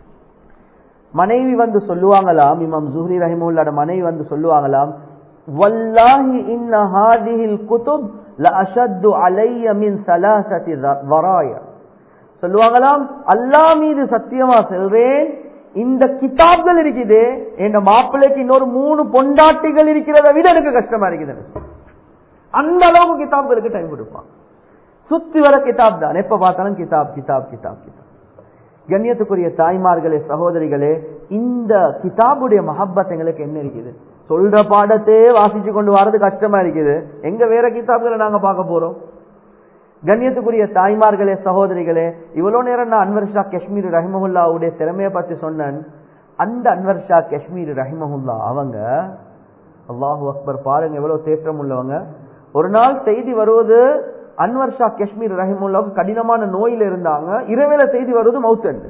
மனைவி வந்து சொல்லுவாங்களாம் இமாம் ஜுஹ்ரி ரஹிமுல்லாட மனைவி வந்து சொல்லுவாங்களாம் வல்லாஹி இன்ன ஹாதிஹில் குதுப் லஅஷத்து அலைய மின் சலாசதி வராய சொல்லுவாங்களாம் அல்லாஹ் மீது சத்தியமா சொல்றேன் இந்த கிதாப்கள் இருக்குது என் மாப்பிள்ளைக்கு இன்னொரு மூணு பொண்டாட்டிகள் இருக்கிறத விட எனக்கு கஷ்டமா இருக்குது அந்த அளவுக்கு கிதாப்களுக்கு டைம் கொடுப்பான் சுத்தி வர கிதாப் தான் எப்ப பார்த்தாலும் கிதாப் கிதாப் கிதாப் கிதாப் கண்ணியத்துக்குரிய தாய்மார்களே சகோதரிகளே இந்த கிதாபுடைய மஹப்பத் எங்களுக்கு என்ன இருக்குது சொல்ற பாடத்தையே வாசிச்சு கொண்டு வர்றது கஷ்டமா இருக்குது எங்க வேற கிதாப்களை நாங்க பார்க்க போறோம் கண்ணியத்துக்குரிய தாய்மார்களே சகோதரிகளே இவ்வளவு நேரம் நான் அன்வர் ஷா காஷ்மீர் ரஹிமஹுல்லாவுடைய திறமையை பத்தி சொன்னேன் அந்த அன்வர் ஷா காஷ்மீர் ரஹிமஹுல்லா அவங்க அல்லாஹு அக்பர் பாருங்க எவ்வளவு தேற்றம் உள்ளவங்க ஒரு நாள் செய்தி வருவது அன்வர் ஷா காஷ்மீர் ரஹிமுல்லாவுக்கு கடினமான நோயில இருந்தாங்க இரவேல செய்தி வருவது மவுத்தன்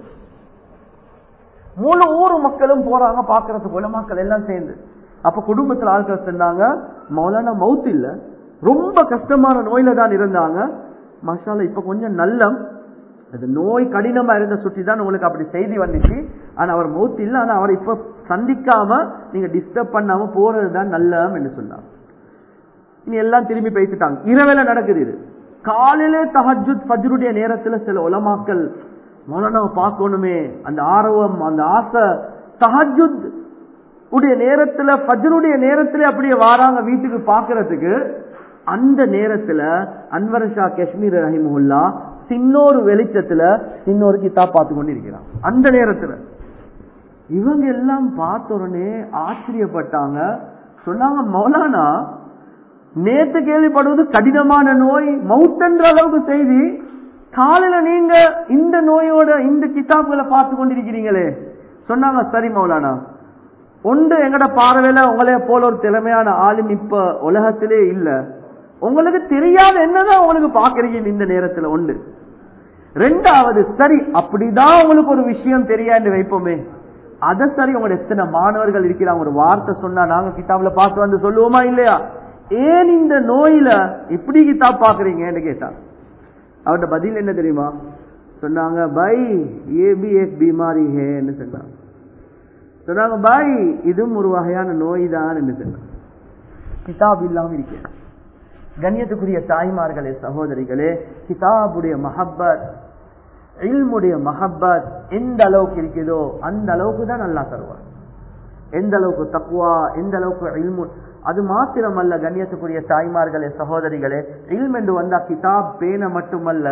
முழு ஊர் மக்களும் போறாங்க பாக்குறதுக்கு உலமாக்கள் எல்லாம் சேர்ந்து அப்ப குடும்பத்துல ஆட்கள் சொன்னாங்க மௌலானா மவுத் இல்ல ரொம்ப கஷ்டமான நோயில தான் இருந்தாங்க மஷால இப்ப கொஞ்சம் நல்லம் அது நோய் கடினமா இருந்த சுற்றி தான் உங்களுக்கு அப்படி செய்தி வந்துச்சு ஆனா அவர் மௌத் இல்ல ஆனா அவர் இப்ப சந்திக்காம நீங்க டிஸ்டர்ப் பண்ணாம போறதுதான் நல்லம் என்று சொன்னாங்க இனி எல்லாம் திரும்பி பேசிட்டாங்க இரவேல நடக்குது இது காலையிலே தஹஜுத் ஃபஜ்ருடைய நேரத்துல சில உலமாக்கள் மௌலானாவை பார்க்கணுமே அந்த ஆர்வம் அந்த ஆசை தஹஜுத் உடைய நேரத்துல ஃபஜ்ருடைய நேரத்துல அப்படியே வாராங்க வீட்டுக்கு பாக்குறதுக்கு அந்த நேரத்துல அன்வர் ஷா காஷ்மீர் ரஹிமுல்லா சின்னொரு வெளிச்சத்துல சின்னொரு கிதாப் பார்த்து கொண்டு இருக்கிறான் அந்த நேரத்துல இவங்க எல்லாம் பார்த்த உடனே ஆச்சரியப்பட்டாங்க சொன்னாங்க மௌலானா நேத்து கேள்விப்படுவது கடினமான நோய் மவுத்தன்ற அளவுக்கு செய்தி காலையில நீங்க இந்த நோயோட இந்த கிதாப்களை பார்த்து கொண்டிருக்கிறீங்களே சொன்னாங்க சரி மௌலானா ஒன்று எங்கட பார்வையில உங்களே போல ஒரு திறமையான ஆளும் இப்ப உலகத்திலே இல்ல உங்களுக்கு தெரியாத என்னதான் உங்களுக்கு பாக்குறீங்க இந்த நேரத்துல ஒன்று ரெண்டாவது சரி அப்படிதான் உங்களுக்கு ஒரு விஷயம் தெரியாது வைப்போமே அத சரி உங்களோட எத்தனை மாணவர்கள் இருக்கிறாங்க ஒரு வார்த்தை சொன்னா நாங்க கிதாப்ல பார்த்து வந்து சொல்லுவோமா இல்லையா ஏன் இந்த நோயில இப்படி கிதாப் பாக்குறீங்கன்னு கேட்டான் அவர்கிட்ட பதில் என்ன தெரியுமா சொன்னாங்க பை ஏபி ஏக் பீமாரி ஹேன்னு சொன்னாங்க சொன்னாங்க பாய் இதுவும் ஒரு வகையான நோய் தான் என்று சொன்னாங்க கிதாப் இல்லாம இருக்க கண்ணியத்துக்குரிய தாய்மார்களே சகோதரிகளே கிதாபுடைய மஹப்பத் இல்முடைய மஹப்பத் எந்த அளவுக்கு இருக்குதோ அந்த அளவுக்கு தான் நல்லா தருவார் எந்த அளவுக்கு தக்குவா எந்த அளவுக்கு இல்மு அது மாத்திரமல்ல கண்ணியத்துக்குரிய தாய்மார்களே சகோதரிகளே இல்ம் என்று வந்தா கிதாப் பேன மட்டுமல்ல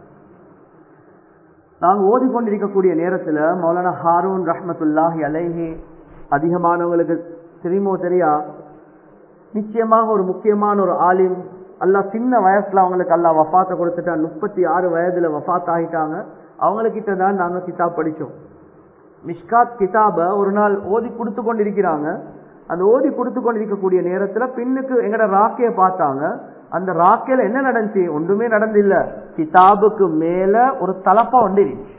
நாங்க ஓதிக்கொண்டிருக்கக்கூடிய நேரத்துல மௌலானா ஹாரூன் ரஹ்மத்துல்லாஹி அலைஹி அதிகமானவங்களுக்கு தெரியுமோ தெரியா நிச்சயமாக ஒரு முக்கியமான ஒரு ஆலிம் அல்லா சின்ன வயசுல அவங்களுக்கு அல்லா வஃபாத்தை கொடுத்துட்டா முப்பத்தி ஆறு வயதுல வஃபாத் ஆகிட்டாங்க அவங்கக்கிட்ட தான் நாங்க கிதாப் படிச்சோம் மிஷ்காத் கிதாப ஒரு நாள் ஓதி கொடுத்து கொண்டிருக்கிறாங்க அந்த ஓதி கொடுத்து கொண்டிருக்கக்கூடிய நேரத்துல பின்னுக்கு எங்கட ராக்கைய பார்த்தாங்க அந்த ராக்கையில என்ன நடந்துச்சு ஒன்றுமே நடந்தில்ல கிதாபுக்கு மேல ஒரு தலப்பா ஒன்று இருந்துச்சு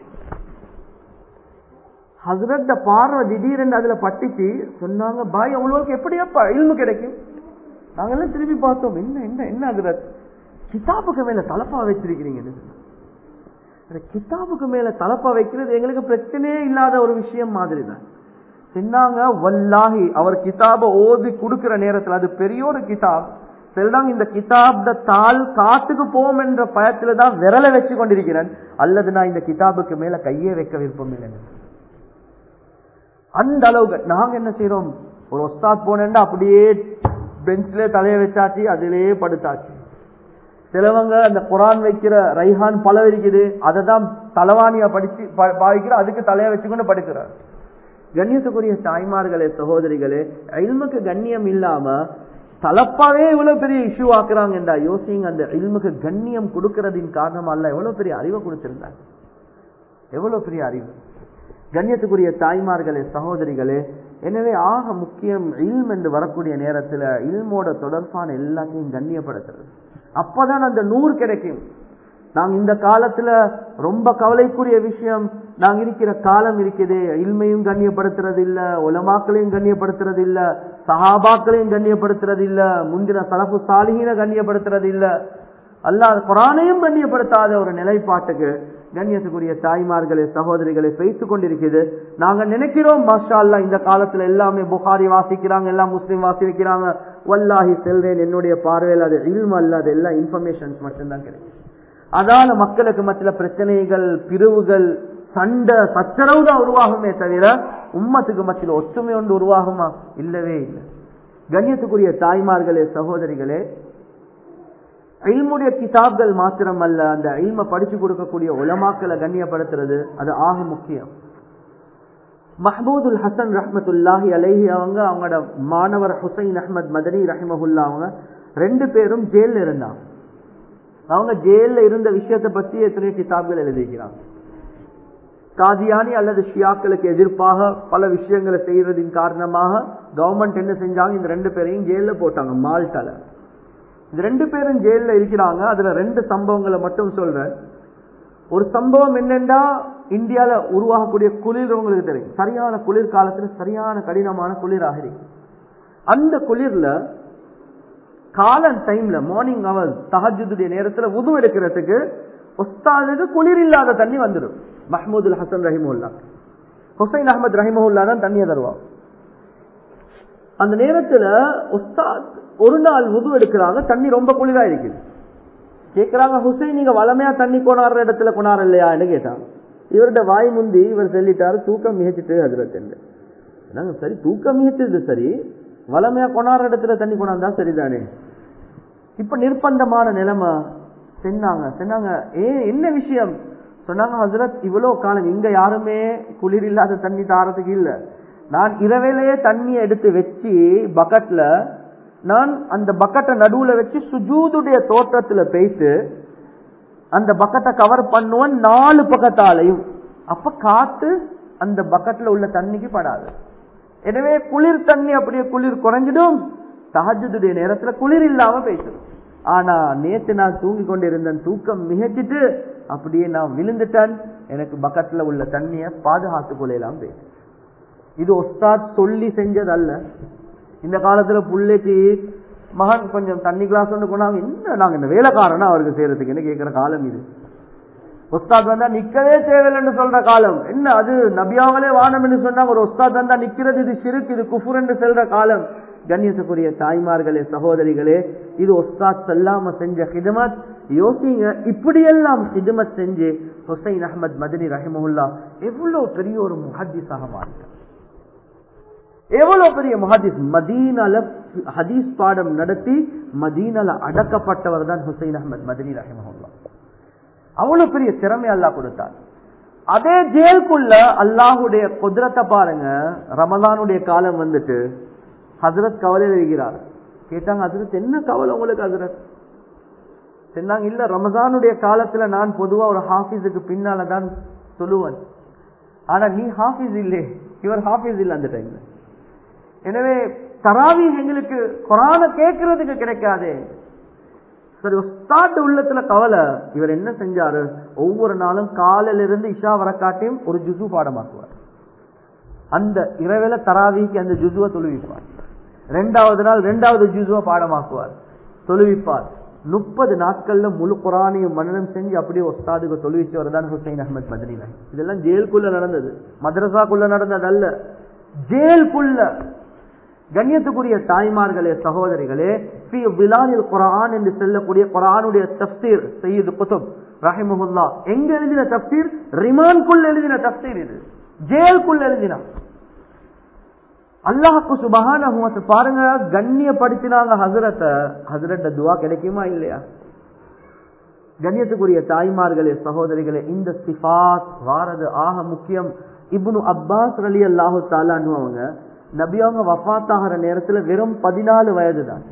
ஹசரத் பார்வை திடீரென்று அதுல பட்டுச்சு சொன்னாங்க பாய் உங்களுக்கு எப்படியாப்பா இல்மு கிடைக்கும் நாங்கெல்லாம் திரும்பி பார்த்தோம் என்ன என்ன என்ன ஹசரத் கிதாபுக்கு மேல தலப்பா வச்சிருக்கிறீங்க கிதாபுக்கு மேல தலப்பா வைக்கிறது எங்களுக்கு பிரச்சனையே இல்லாத ஒரு விஷயம் மாதிரி தான் சொன்னாங்க வல்லாஹி அவர் கிதாப ஓதி கொடுக்கிற நேரத்தில் அது பெரிய ஒரு கிதாப் செல்றாங்க இந்த கிதாப்ட தாள் காத்துக்கு போம் என்ற பயத்துல தான் விரலை வச்சு கொண்டிருக்கிறேன் அல்லது நான் இந்த கிதாபுக்கு மேல கையே வைக்க விருப்பம் இல்லை அந்த அளவுக்கு நாங்க என்ன செய்யறோம் ஒரு ஒஸ்தாத் போனேன்னா அப்படியே பெஞ்சிலே தலைய வச்சாச்சு அதிலேயே படுத்தாச்சு சிலவங்க அந்த குரான் வைக்கிற ரைஹான் பழம் இருக்குது அதை தான் தலைவாணியா படிச்சு பாவிக்கிற அதுக்கு தலைய வச்சுக்கொண்டு படுக்கிறார் கண்ணியத்துக்குரிய தாய்மார்களே சகோதரிகளே இல்முக்கு கண்ணியம் இல்லாம தலப்பாவே இவ்வளவு பெரிய இஷ்யூ ஆக்குறாங்க என்றா யோசிங்க அந்த இல்முக்கு கண்ணியம் கொடுக்கறதின் காரணமா அல்ல எவ்வளவு பெரிய அறிவை கொடுத்திருந்தாங்க எவ்வளவு பெரிய அறிவு கண்ணியத்துக்குரிய தாய்மார்களே சகோதரிகளே எனவே ஆக முக்கியம் இல்ம் என்று வரக்கூடிய நேரத்துல இல்மோட தொடர்பான எல்லாத்தையும் கண்ணியப்படுத்துறது அப்பதான் அந்த நூறு கிடைக்கும் நாங்க இந்த காலத்துல ரொம்ப கவலைக்குரிய விஷயம் நாங்க இருக்கிற காலம் இருக்குது இல்மையும் கண்ணியப்படுத்துறது இல்ல உலமாக்களையும் கண்ணியப்படுத்துறது இல்ல சஹாபாக்களையும் கண்ணியப்படுத்துறது இல்ல முந்தின சலப்பு சாலிகின கண்ணியப்படுத்துறது இல்ல அல்லாத குரானையும் கண்ணியப்படுத்தாத ஒரு நிலைப்பாட்டுக்கு கண்ணியத்துக்குரிய தாய்மார்களே சகோதரிகளை பேசிக் கொண்டிருக்குது நாங்க நினைக்கிறோம் மாஷா அல்லா இந்த காலத்துல எல்லாமே புகாரி வாசிக்கிறாங்க எல்லாம் முஸ்லீம் வாசிக்கிறாங்க வல்லாஹி செல்றேன் என்னுடைய பார்வையில் அது இல்ம அல்ல அது எல்லாம் இன்ஃபர்மேஷன்ஸ் மட்டும்தான் கிடைக்கும் அதால மக்களுக்கு மத்திய பிரச்சனைகள் பிரிவுகள் சண்டை சச்சரவு தான் உருவாகுமே தவிர உம்மத்துக்கு மத்தியில் ஒற்றுமை ஒன்று உருவாகுமா இல்லவே இல்லை கண்ணியத்துக்குரிய தாய்மார்களே சகோதரிகளே இல்முடைய கிதாப்கள் மாத்திரம் அல்ல அந்த இல்ம படிச்சு கொடுக்கக்கூடிய உலமாக்களை கண்ணியப்படுத்துறது அது ஆக முக்கியம் மஹபூதுல் ஹசன் ரஹமத்துல்லாஹி அலைஹி அவங்க அவங்களோட மாணவர் ஹுசைன் அஹமத் மதனி ரஹிமஹுல்லா அவங்க ரெண்டு பேரும் ஜெயில இருந்தாங்க அவங்க ஜெயில இருந்த விஷயத்தை பத்தி எத்தனை கிதாப்கள் எழுதிக்கிறாங்க காதியானி அல்லது ஷியாக்களுக்கு எதிர்ப்பாக பல விஷயங்களை செய்யறதின் காரணமாக கவர்மெண்ட் என்ன செஞ்சாங்க இந்த ரெண்டு பேரையும் ஜெயில போட்டாங்க மால்டால இந்த ரெண்டு பேரும் ஜெயில இருக்கிறாங்க அதுல ரெண்டு சம்பவங்களை மட்டும் சொல்றேன் ஒரு சம்பவம் என்னென்றா இந்தியால உருவாகக்கூடிய குளிர் உங்களுக்கு தெரியும் சரியான குளிர் காலத்துல சரியான கடினமான குளிராக இருக்கு அந்த குளிர்ல காலன் டைம்ல மார்னிங் அவர் தஹஜுடைய நேரத்துல உது எடுக்கிறதுக்கு ஒஸ்தாதுக்கு குளிர் இல்லாத தண்ணி வந்துடும் மஹமூதுல் ஹசன் ரஹிமுல்லா ஹுசைன் அஹமத் ரஹிமுல்லா தான் தண்ணியை தருவான் அந்த நேரத்துல உஸ்தாத் ஒரு நாள் உது எடுக்கிறாங்க தண்ணி ரொம்ப குளிரா இருக்குது கேட்கிறாங்க ஹுசைன் நீங்க வளமையா தண்ணி கொண்டாடுற இடத்துல கொண்டாட இல்லையான்னு கேட்டாங்க இவருடைய வாய் முந்தி இவர் சொல்லிட்டாரு தூக்கம் மிகச்சிட்டு அதுல தெரியல சரி தூக்கம் மிகச்சது சரி வளமையா கொண்டாடுற இடத்துல தண்ணி கொண்டாந்தா சரிதானே இப்ப நிர்பந்தமான நிலைமை சென்னாங்க சொன்னாங்க ஏ என்ன விஷயம் சொன்னாங்க ஹசரத் இவ்வளவு காலம் இங்க யாருமே குளிர் இல்லாத தண்ணி தாரத்துக்கு இல்ல நான் இரவிலேயே தண்ணியை எடுத்து வச்சு பக்கெட்ல நான் அந்த பக்கெட்டை நடுவுல வச்சு சுஜூதுடைய தோற்றத்துல பேய்த்து அந்த பக்கெட்டை கவர் பண்ணுவேன் நாலு பக்கத்தாலையும் அப்ப காத்து அந்த பக்கெட்ல உள்ள தண்ணிக்கு படாது எனவே குளிர் தண்ணி அப்படியே குளிர் குறைஞ்சிடும் தஹஜுடைய நேரத்துல குளிர் இல்லாம பேசிடும் ஆனா நேத்து நான் தூங்கி கொண்டிருந்தேன் தூக்கம் மிகச்சிட்டு அப்படியே நான் விழுந்துட்டேன் எனக்கு பக்கெட்ல உள்ள தண்ணிய பாதுகாத்து கொள்ளலாம் பேசு இது ஒஸ்தாத் சொல்லி செஞ்சது அல்ல இந்த காலத்துல புள்ளைக்கு மகன் கொஞ்சம் தண்ணி கிளாஸ் ஒன்று கொண்டாங்க என்ன நாங்க இந்த வேலைக்காரனா அவருக்கு செய்யறதுக்கு என்ன கேட்கிற காலம் இது ஒஸ்தாத் வந்தா நிக்கவே தேவையில்லைன்னு சொல்ற காலம் என்ன அது நபியாவலே வானம் என்று சொன்னாங்க ஒரு ஒஸ்தாத் வந்தா நிக்கிறது இது சிறுக்கு இது குஃபுர் என்று சொல்ற காலம் கண்ணியத்துக்குரிய தாய்மார்களே சகோதரிகளே இது ஒஸ்தாத் செல்லாம செஞ்ச ஹிதமத் யோசிங்க இப்படியெல்லாம் ஹிதமத் செஞ்சு ஹுசைன் அஹமத் மதனி ரஹிமுல்லா எவ்வளவு பெரிய ஒரு முஹத்திஸாக மாறிட்டார் எவ்வளவு பெரிய முஹாதிஸ் மதீனால ஹதீஸ் பாடம் நடத்தி மதீனால அடக்கப்பட்டவர் தான் ஹுசைன் அஹமத் மதனி ரஹிமஹுல்லா அவ்வளவு பெரிய திறமை அல்லாஹ் கொடுத்தார் அதே ஜெயிலுக்குள்ள அல்லாஹுடைய குதிரத்தை பாருங்க ரமலானுடைய காலம் வந்துட்டு ஹசரத் கவலையில் இருக்கிறார் கேட்டாங்க ஹசரத் என்ன கவலை உங்களுக்கு ஹசரத் சொன்னாங்க இல்ல ரமதானுடைய காலத்துல நான் பொதுவா ஒரு ஹாஃபிஸுக்கு பின்னால தான் சொல்லுவேன் ஆனா நீ ஹாஃபிஸ் இல்லே இவர் ஹாஃபிஸ் இல்ல அந்த டைம்ல எனவே தராவி எங்களுக்கு குரான கேட்கறதுக்கு கிடைக்காது சரி உஸ்தாட் உள்ளத்துல கவலை இவர் என்ன செஞ்சாரு ஒவ்வொரு நாளும் காலையில இருந்து இஷா வர காட்டியும் ஒரு ஜுசு பாடமாக்குவார் அந்த இரவில தராவிக்கு அந்த ஜுசுவை தொழுவிப்பார் ரெண்டாவது நாள் ரெண்டாவது ஜுசுவை பாடமாக்குவார் தொழுவிப்பார் முப்பது நாட்கள்ல முழு குரானையும் மன்னனம் செஞ்சு அப்படியே ஒஸ்தாதுக்கு தொழுவிச்சவர் தான் ஹுசைன் அஹமத் மதனில இதெல்லாம் ஜெயிலுக்குள்ள நடந்தது மദ്രസാக்குள்ள நடந்தது அல்ல ஜெயிலுக்குள்ள கண்ணியத்துக்குரிய தாய்மார்களே சகோதரிகளே விலாலில் குரான் என்று சொல்லக்கூடிய குரானுடைய தப்சீர் சையீது குதுப் ரஹிமுல்லா எங்க எழுதின தப்சீர் ரிமான்குள் எழுதின தப்சீர் இது ஜெயிலுக்குள் எழுதினா அல்லாஹுக்கு சுபகான பாருங்க கண்ணியப்படுத்தினாங்க ஹசரத்த ஹசரட்ட துவா கிடைக்குமா இல்லையா கண்ணியத்துக்குரிய தாய்மார்களே சகோதரிகளே இந்த சிஃபாத் வாரது ஆக முக்கியம் இப்னு அப்பாஸ் அலி அல்லாஹு தாலான்னு அவங்க நபியாங்க வஃத்தாகிற நேரத்துல வெறும் பதினாலு வயது தான்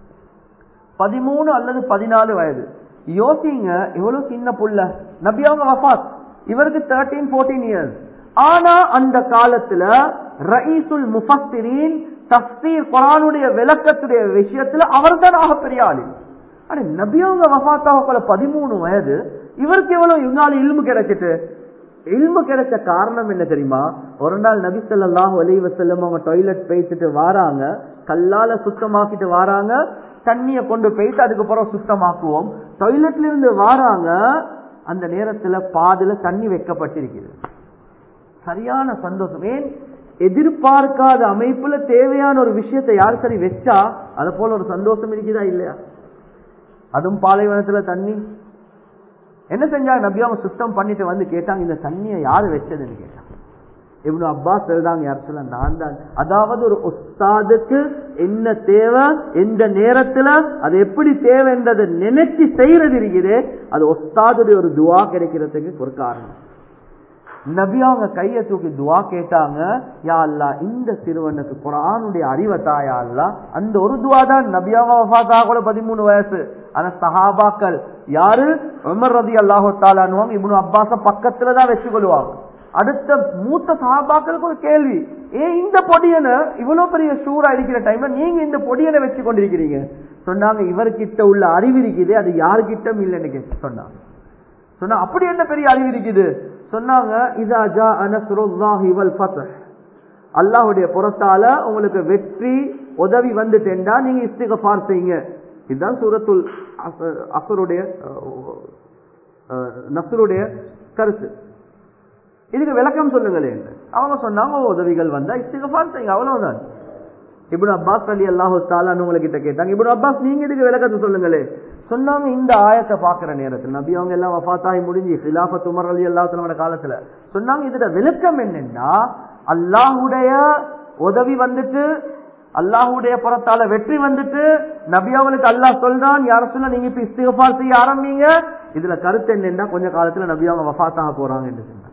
பதிமூணு அல்லது பதினாலு வயது யோசிங்க எவ்வளவு சின்ன புள்ள நபியாங்க வஃத் இவருக்கு தேர்ட்டீன் போர்டீன் இயர்ஸ் ஆனா அந்த காலத்துல ரயீசுல் முஃபஸ்திரீன் தஃசீர் குரானுடைய விளக்கத்துடைய விஷயத்துல அவர் தான் ஆகப்பெரிய ஆளு அட நபியவங்க வஃத்தாக பதிமூணு வயது இவருக்கு எவ்வளவு இவனால இல்மு கிடைச்சிட்டு இல்மு கிடைச்ச காரணம் என்ன தெரியுமா ஒரு நாள் நபி சொல்லாஹு அலி வசல்லம் அவங்க டாய்லெட் பேசிட்டு வாராங்க கல்லால சுத்தமாக்கிட்டு வாராங்க தண்ணிய கொண்டு போயிட்டு அதுக்கப்புறம் சுத்தமாக்குவோம் டாய்லெட்ல இருந்து வாராங்க அந்த நேரத்துல பாதுல தண்ணி வைக்கப்பட்டிருக்கிறது சரியான சந்தோஷம் ஏன் எதிர்பார்க்காத அமைப்புல தேவையான ஒரு விஷயத்தை யார் சரி வச்சா அதை போல ஒரு சந்தோஷம் இருக்குதா இல்லையா அதுவும் பாலைவனத்துல தண்ணி என்ன செஞ்சாங்க நபி அவங்க சுத்தம் பண்ணிட்டு வந்து கேட்டாங்க இந்த தண்ணியை யாரு வச்சதுன்னு கேட்டாங்க இவனு அப்பாஸ் எழுதாங்க யார் சொல்ல நான் தான் அதாவது ஒரு உஸ்தாதுக்கு என்ன தேவை எந்த நேரத்துல அது எப்படி தேவைன்றதை நினைச்சு செய்யறது இருக்குது அது உஸ்தாதுடைய ஒரு துவா கிடைக்கிறதுக்கு ஒரு காரணம் நபி அவங்க கைய தூக்கி துவா கேட்டாங்க யா அல்லா இந்த சிறுவனுக்கு குரானுடைய அறிவை தாயா அல்லா அந்த ஒரு துவா தான் நபியாங்க வஃபாத்தா கூட பதிமூணு வயசு ஆனா சஹாபாக்கள் யாரு உமர் ரதி அல்லாஹு தாலானுவாங்க இப்னு அப்பாஸ பக்கத்துல தான் வச்சு கொள்வாங்க அடுத்த மூத்த சஹாபாக்களுக்கு ஒரு கேள்வி ஏன் இந்த பொடியனை இவ்வளவு பெரிய ஷூரா இருக்கிற டைம்ல நீங்க இந்த பொடியனை வச்சு கொண்டிருக்கிறீங்க சொன்னாங்க இவர்கிட்ட உள்ள அறிவு இருக்குது அது யாருக்கிட்டும் இல்லைன்னு கேட்டு சொன்னாங்க சொன்னா அப்படி என்ன பெரிய அறிவு இருக்குது சொன்னாங்க இதா ஜா அனசுருல்லாஹி வல் ஃபத்ஹ் அல்லாஹ்வுடைய புறத்தால உங்களுக்கு வெற்றி உதவி வந்துட்டேன்டா நீங்க இஸ்திகஃபார் செய்யுங்க இதுதான் சூரத்துல் அஸ- அஸருடைய அஹ், அஹ், நஸ்ருடைய கருத்து இதுக்கு விளக்கம் சொல்லுங்களேன் அவங்க சொன்னாங்க உதவிகள் வந்தா இஸ்திகஃபார் செய்யுங்க அவ்வளவுதான் இப்னு அப்பாஸ் அலி அல்லாஹு தாலான்னு உங்ககிட்ட கேட்டாங்க இப்னு அப்பாஸ் நீங்க இதுக்கு விளக்கத்தை சொல்லுங்களே சொன்னாங்க இந்த ஆயத்தை பாக்குற நேரத்தில் நபி அவங்க எல்லாம் வஃபாத்தாகி முடிஞ்சு ஹிலாஃபத் உமர் அலி அல்லாஹ் காலத்துல சொன்னாங்க இதுல விளக்கம் என்னன்னா அல்லாஹுடைய உதவி வந்துட்டு அல்லாஹுடைய புறத்தால வெற்றி வந்துட்டு நபி அவங்களுக்கு அல்லாஹ் சொல்றான் யார சொன்னா நீங்க இப்ப இஸ்திகஃபார் செய்ய ஆரம்பிங்க இதுல கருத்து என்னன்னா கொஞ்ச காலத்துல நபி அவங்க வஃபாத்தாக போறாங்க என்று சொன்னாங்க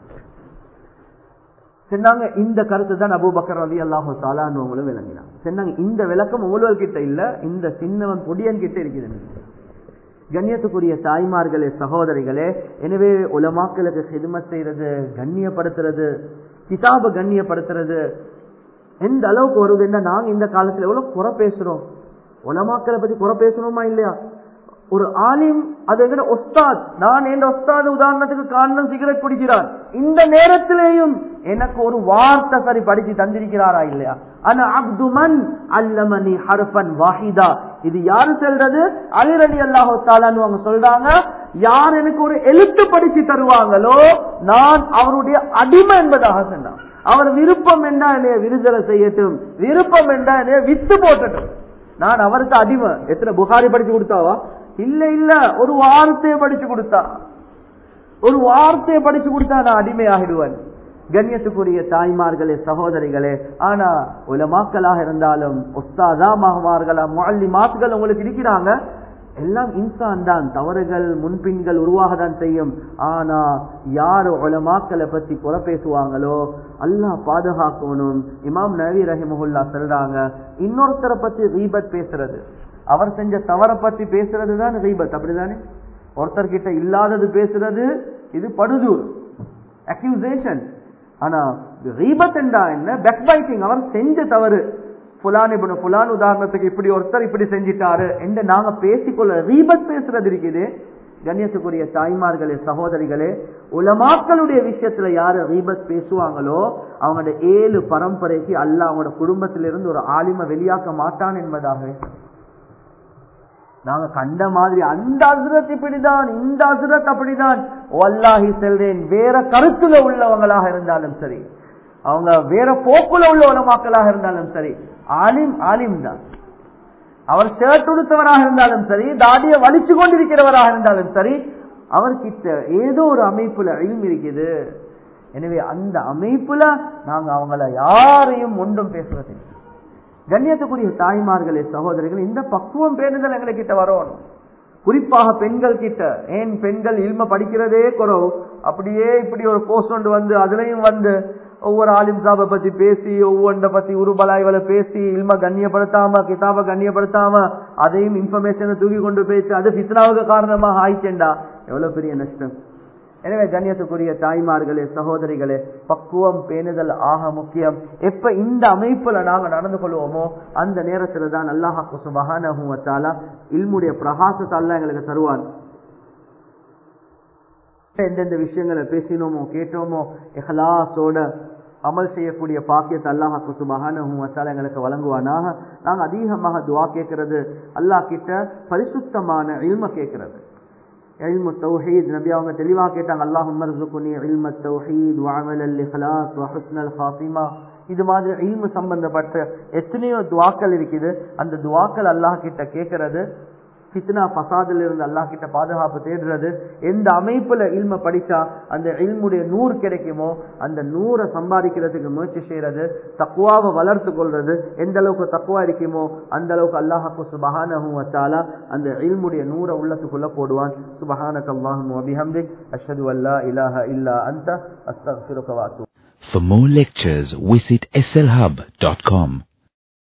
சொன்னாங்க இந்த கருத்து தான் அபூபக்கர் ரவி அல்லாஹு தாலான்னு விளங்கினாங்க சொன்னாங்க இந்த விளக்கம் உங்களுக்கு கிட்ட இல்ல இந்த சின்னவன் பொடியன் கிட்ட இருக்குது கண்ணியத்துக்குரிய தாய்மார்களே சகோதரிகளே எனவே உலமாக்களுக்கு ஹிதமத் செய்யறது கண்ணியப்படுத்துறது கிதாப கண்ணியப்படுத்துறது எந்த அளவுக்கு வருதுன்னா நாங்க இந்த காலத்துல எவ்வளவு குறை பேசுறோம் உலமாக்களை பத்தி குறை பேசணுமா இல்லையா ஒரு ஆலிம் அது எங்கட ஒஸ்தாத் நான் என் ஒஸ்தாத் உதாரணத்துக்கு காரணம் சிகரெட் குடிக்கிறார் இந்த நேரத்திலேயும் எனக்கு ஒரு வார்த்தை சரி படிச்சு தந்திருக்கிறாரா இல்லையா ஆனா அப்துமன் அல்லமனி ஹர்பன் வாஹிதா இது யாரு சொல்றது அலிரலி அல்லாஹு தாலான்னு அவங்க சொல்றாங்க யார் எனக்கு ஒரு எழுத்து படிச்சு தருவாங்களோ நான் அவருடைய அடிமை என்பதாக சொன்னான் அவர் விருப்பம் என்ன என்னைய விருதலை செய்யட்டும் விருப்பம் என்ன என்னைய வித்து போட்டட்டும் நான் அவருக்கு அடிமை எத்தனை புகாரி படிச்சு கொடுத்தாவா இல்ல இல்ல ஒரு வார்த்தையை படிச்சு கொடுத்தா ஒரு வார்த்தையை படிச்சு கொடுத்தா நான் அடிமையாகிடுவேன் கண்ணியத்துக்குரிய தாய்மார்களே சகோதரிகளே ஆனா உலமாக்களாக இருந்தாலும் உஸ்தாதா மகமார்களா மாத்துகள் உங்களுக்கு இருக்கிறாங்க எல்லாம் இன்சான் தான் தவறுகள் முன்பின்கள் உருவாக தான் செய்யும் ஆனா யார் உலமாக்களை பத்தி குறை பேசுவாங்களோ அல்லாஹ் பாதுகாக்கணும் இமாம் நவி ரஹிமஹுல்லா சொல்றாங்க இன்னொருத்தரை பத்தி ரீபத் பேசுறது அவர் செஞ்ச தவறை பத்தி பேசுறது தான் ரீபத் அப்படிதானே ஒருத்தர் கிட்ட இல்லாதது பேசுறது இது படுதூர் அக்யூசேஷன் ஆனா ரீபத் என்றா என்ன பேக் பைட்டிங் அவர் செஞ்ச தவறு புலான் இப்படி புலான் உதாரணத்துக்கு இப்படி ஒருத்தர் இப்படி செஞ்சிட்டாரு என்று நாங்க பேசிக்கொள்ள ரீபத் பேசுறது இருக்குது கண்ணியத்துக்குரிய தாய்மார்களே சகோதரிகளே உலமாக்களுடைய விஷயத்துல யாரு ரீபத் பேசுவாங்களோ அவங்களோட ஏழு பரம்பரைக்கு அல்ல அவங்களோட குடும்பத்திலிருந்து ஒரு ஆலிம வெளியாக்க மாட்டான் என்பதாக நாங்க கண்ட மாதிரி அந்த அசுரத் இப்படிதான் இந்த அசுரத் அப்படிதான் வல்லாஹி செல்றேன் வேற கருத்துல உள்ளவங்களாக இருந்தாலும் சரி அவங்க வேற போக்குல உள்ள உலமாக்களாக இருந்தாலும் சரி ஆலிம் ஆலிம் தான் அவர் ஷர்ட் உடுத்தவராக இருந்தாலும் சரி தாடியை வலிச்சு கொண்டிருக்கிறவராக இருந்தாலும் சரி அவர்கிட்ட ஏதோ ஒரு அமைப்புல அழிவு இருக்குது எனவே அந்த அமைப்புல நாங்க அவங்கள யாரையும் ஒன்றும் பேசுறது கண்ணியத்துக்குரிய தாய்மார்களே சகோதரிகள் இந்த பக்குவம் பேணுதல் எங்ககிட்ட வரணும் குறிப்பாக பெண்கள் கிட்ட ஏன் பெண்கள் இல்ம படிக்கிறதே குறவு அப்படியே இப்படி ஒரு போஸ்ட் ஒன்று வந்து அதுலயும் வந்து ஒவ்வொரு ஆலிம் சாபை பத்தி பேசி ஒவ்வொன்றை பத்தி உருபலாய்களை பேசி இல்ம கண்ணியப்படுத்தாம கிதாப கண்ணியப்படுத்தாம அதையும் இன்ஃபர்மேஷனை தூக்கி கொண்டு போயிட்டு அது ஃபித்னாவுக்கு காரணமாக ஆயிட்டேன்டா எவ்வளவு பெரிய நஷ்டம் எனவே கண்ணியத்துக்குரிய தாய்மார்களே சகோதரிகளே பக்குவம் பேணுதல் ஆக முக்கியம் எப்ப இந்த அமைப்புல நாங்க நடந்து கொள்வோமோ அந்த நேரத்துல தான் அல்லாஹாக்கு சுபகான இல்முடைய பிரகாசத்தை அல்ல எங்களுக்கு தருவான் எந்தெந்த விஷயங்களை பேசினோமோ கேட்டோமோ எஹலாசோட அமல் செய்யக்கூடிய பாக்கியத்தை அல்லாஹாக்கு சுபகான எங்களுக்கு வழங்குவானாக நாங்க அதிகமாக துவா கேட்கறது அல்லாஹ் கிட்ட பரிசுத்தமான இல்ம கேட்கறது علم التوحيد நபி அவங்க தெளிவா கேட்டாங்க அல்லாஹும் ارزقني علم التوحيد وعمل الاخلاص وحسن الخاتمه இது மாதிரி இல்மு சம்பந்தப்பட்ட எத்தனையோ துவாக்கள் இருக்குது அந்த துவாக்கள் அல்லாஹ் கிட்ட கேட்கறது ஃபித்னா ஃபசாதில் இருந்து அல்லாஹ் கிட்ட பாதுகாப்பு தேடுறது எந்த அமைப்புல இல்ம படிச்சா அந்த இல்முடைய நூறு கிடைக்குமோ அந்த நூறை சம்பாதிக்கிறதுக்கு முயற்சி செய்யறது தக்குவாவை வளர்த்து கொள்றது எந்த அளவுக்கு தக்குவா இருக்குமோ அந்த அளவுக்கு அல்லாஹாக்கு சுபஹானஹு வத்தாலா அந்த இல்முடைய நூறை உள்ளத்துக்குள்ள போடுவான் சுபஹானக அல்லாஹும் வபிஹம்திக் அஷ்ஹது அல்லா இலாஹ இல்லா அன்த அஸ்தக்ஃபிருக வ அத்தூபு For more lectures, visit slhub.com.